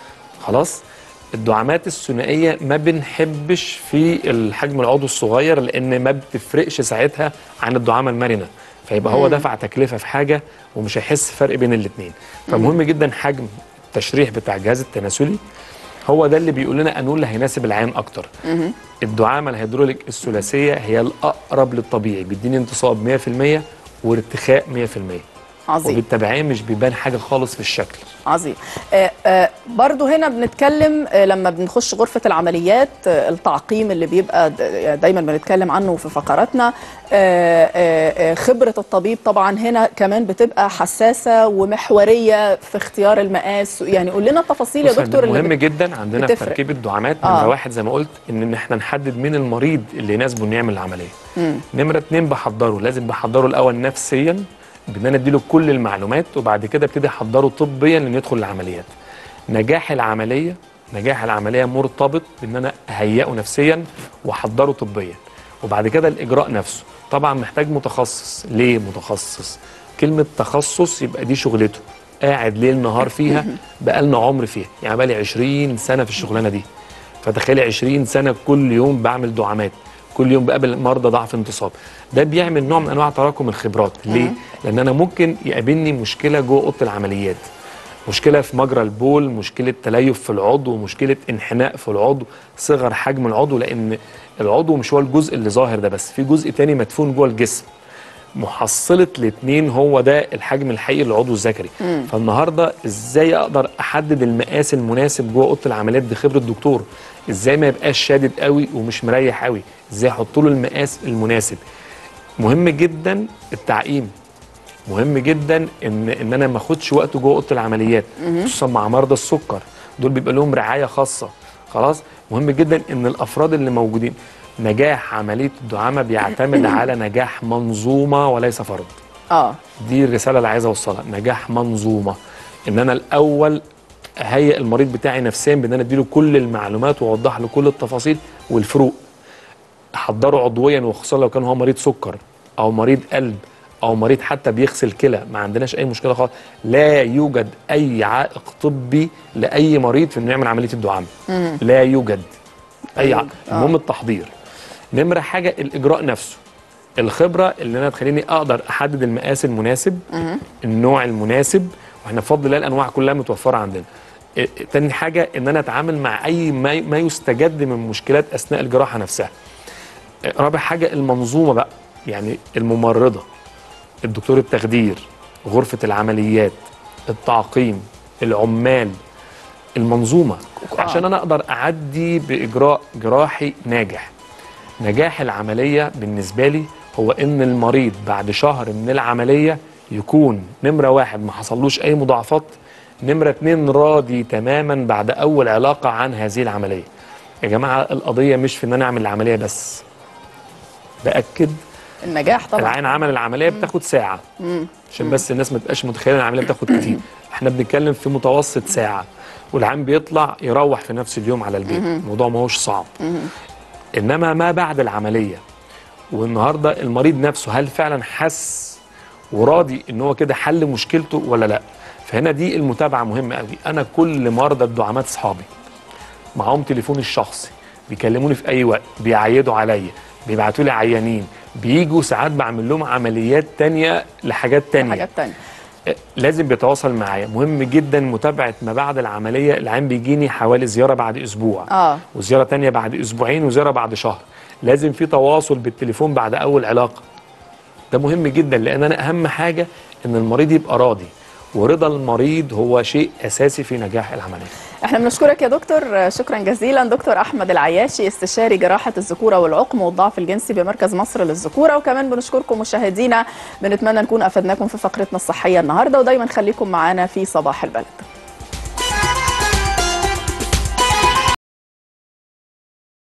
خلاص الدعامات الثنائيه ما بنحبش في الحجم العضو الصغير لان ما بتفرقش ساعتها عن الدعامه المرنه فيبقى هو مم. دفع تكلفه في حاجه ومش هيحس فرق بين الاثنين فمهم جدا حجم التشريح بتاع الجهاز التناسلي هو ده اللي بيقول لنا انه اللي هيناسب العين اكتر مهم. الدعامه الهيدروليك الثلاثيه هي الاقرب للطبيعي بيديني انتصاب 100% وارتخاء 100% عظيم. وبالتبعيه مش بيبان حاجه خالص في الشكل عظيم آه آه برضو هنا بنتكلم آه لما بنخش غرفة العمليات آه التعقيم اللي بيبقى د- دايما بنتكلم عنه في فقراتنا آه آه آه خبرة الطبيب طبعا هنا كمان بتبقى حساسة ومحورية في اختيار المقاس يعني قول لنا التفاصيل يا بص، دكتور مهم اللي بت- جدا عندنا في بتفرق. تركيب الدعامات آه. نمره واحد زي ما قلت ان إن احنا نحدد مين المريض اللي يناسبه انه يعمل العمليه مم. نمره اتنين بحضره لازم بحضره الاول نفسيا بان انا اديله كل المعلومات وبعد كده ابتدي احضره طبيا لانه يدخل العمليات نجاح العمليه نجاح العمليه مرتبط بان انا اهيئه نفسيا واحضره طبيا وبعد كده الاجراء نفسه طبعا محتاج متخصص ليه متخصص كلمه تخصص يبقى دي شغلته قاعد ليل نهار فيها بقالنا عمر فيها يعني بقالي 20 سنه في الشغلانه دي فتخيلي 20 سنه كل يوم بعمل دعامات كل يوم بقابل مرضى ضعف انتصاب ده بيعمل نوع من انواع تراكم الخبرات ليه لان انا ممكن يقابلني مشكله جوه اوضه العمليات مشكله في مجرى البول مشكله تليف في العضو مشكله انحناء في العضو صغر حجم العضو لان العضو مش هو الجزء اللي ظاهر ده بس في جزء تاني مدفون جوه الجسم محصله الاثنين هو ده الحجم الحقيقي للعضو الذكري مم. فالنهارده ازاي اقدر احدد المقاس المناسب جوه اوضه العمليات دي خبره الدكتور ازاي ما يبقاش شادد قوي ومش مريح قوي ازاي احط له المقاس المناسب مهم جدا التعقيم مهم جدا ان ان انا ما اخدش وقت جوه اوضه العمليات مهم. خصوصا مع مرضى السكر دول بيبقى لهم رعايه خاصه خلاص مهم جدا ان الافراد اللي موجودين نجاح عمليه الدعامه بيعتمد على نجاح منظومه وليس فرد اه دي الرساله اللي عايز اوصلها نجاح منظومه ان انا الاول اهيئ المريض بتاعي نفسيا بان انا اديله كل المعلومات واوضح له كل التفاصيل والفروق احضره عضويا وخصوصا لو كان هو مريض سكر او مريض قلب او مريض حتى بيغسل كلى ما عندناش اي مشكله خالص لا يوجد اي عائق طبي لاي مريض في انه يعمل عمليه الدعامه مم. لا يوجد اي عائق آه. المهم التحضير نمره حاجه الاجراء نفسه الخبره اللي انا تخليني اقدر احدد المقاس المناسب مهم. النوع المناسب واحنا بفضل الله الانواع كلها متوفره عندنا إيه، تاني حاجه ان انا اتعامل مع اي ما ما يستجد من مشكلات اثناء الجراحه نفسها إيه، رابع حاجه المنظومه بقى يعني الممرضه الدكتور التخدير غرفه العمليات التعقيم العمال المنظومه عشان انا اقدر اعدي باجراء جراحي ناجح نجاح العمليه بالنسبه لي هو ان المريض بعد شهر من العمليه يكون نمره واحد ما حصلوش اي مضاعفات نمره اتنين راضي تماما بعد اول علاقه عن هذه العمليه يا جماعه القضيه مش في ان انا اعمل العمليه بس باكد النجاح طبعا العين عمل العمليه بتاخد ساعه عشان بس الناس ما تبقاش متخيله ان العمليه بتاخد كتير احنا بنتكلم في متوسط ساعه والعين بيطلع يروح في نفس اليوم على البيت الموضوع ما هوش صعب انما ما بعد العمليه والنهارده المريض نفسه هل فعلا حس وراضي ان هو كده حل مشكلته ولا لا فهنا دي المتابعه مهمه قوي انا كل مرضى الدعامات اصحابي معاهم تليفوني الشخصي بيكلموني في اي وقت بيعيدوا عليا بيبعتوا لي عيانين بيجوا ساعات بعمل لهم عمليات تانية لحاجات تانية حاجات تانية لازم بيتواصل معايا مهم جدا متابعه ما بعد العمليه العين بيجيني حوالي زياره بعد اسبوع اه وزياره تانية بعد اسبوعين وزياره بعد شهر لازم في تواصل بالتليفون بعد اول علاقه ده مهم جدا لان انا اهم حاجه ان المريض يبقى راضي ورضا المريض هو شيء اساسي في نجاح العمليه احنا بنشكرك يا دكتور شكرا جزيلا دكتور احمد العياشي استشاري جراحه الذكوره والعقم والضعف الجنسي بمركز مصر للذكوره وكمان بنشكركم مشاهدينا بنتمنى نكون افدناكم في فقرتنا الصحيه النهارده ودايما خليكم معانا في صباح البلد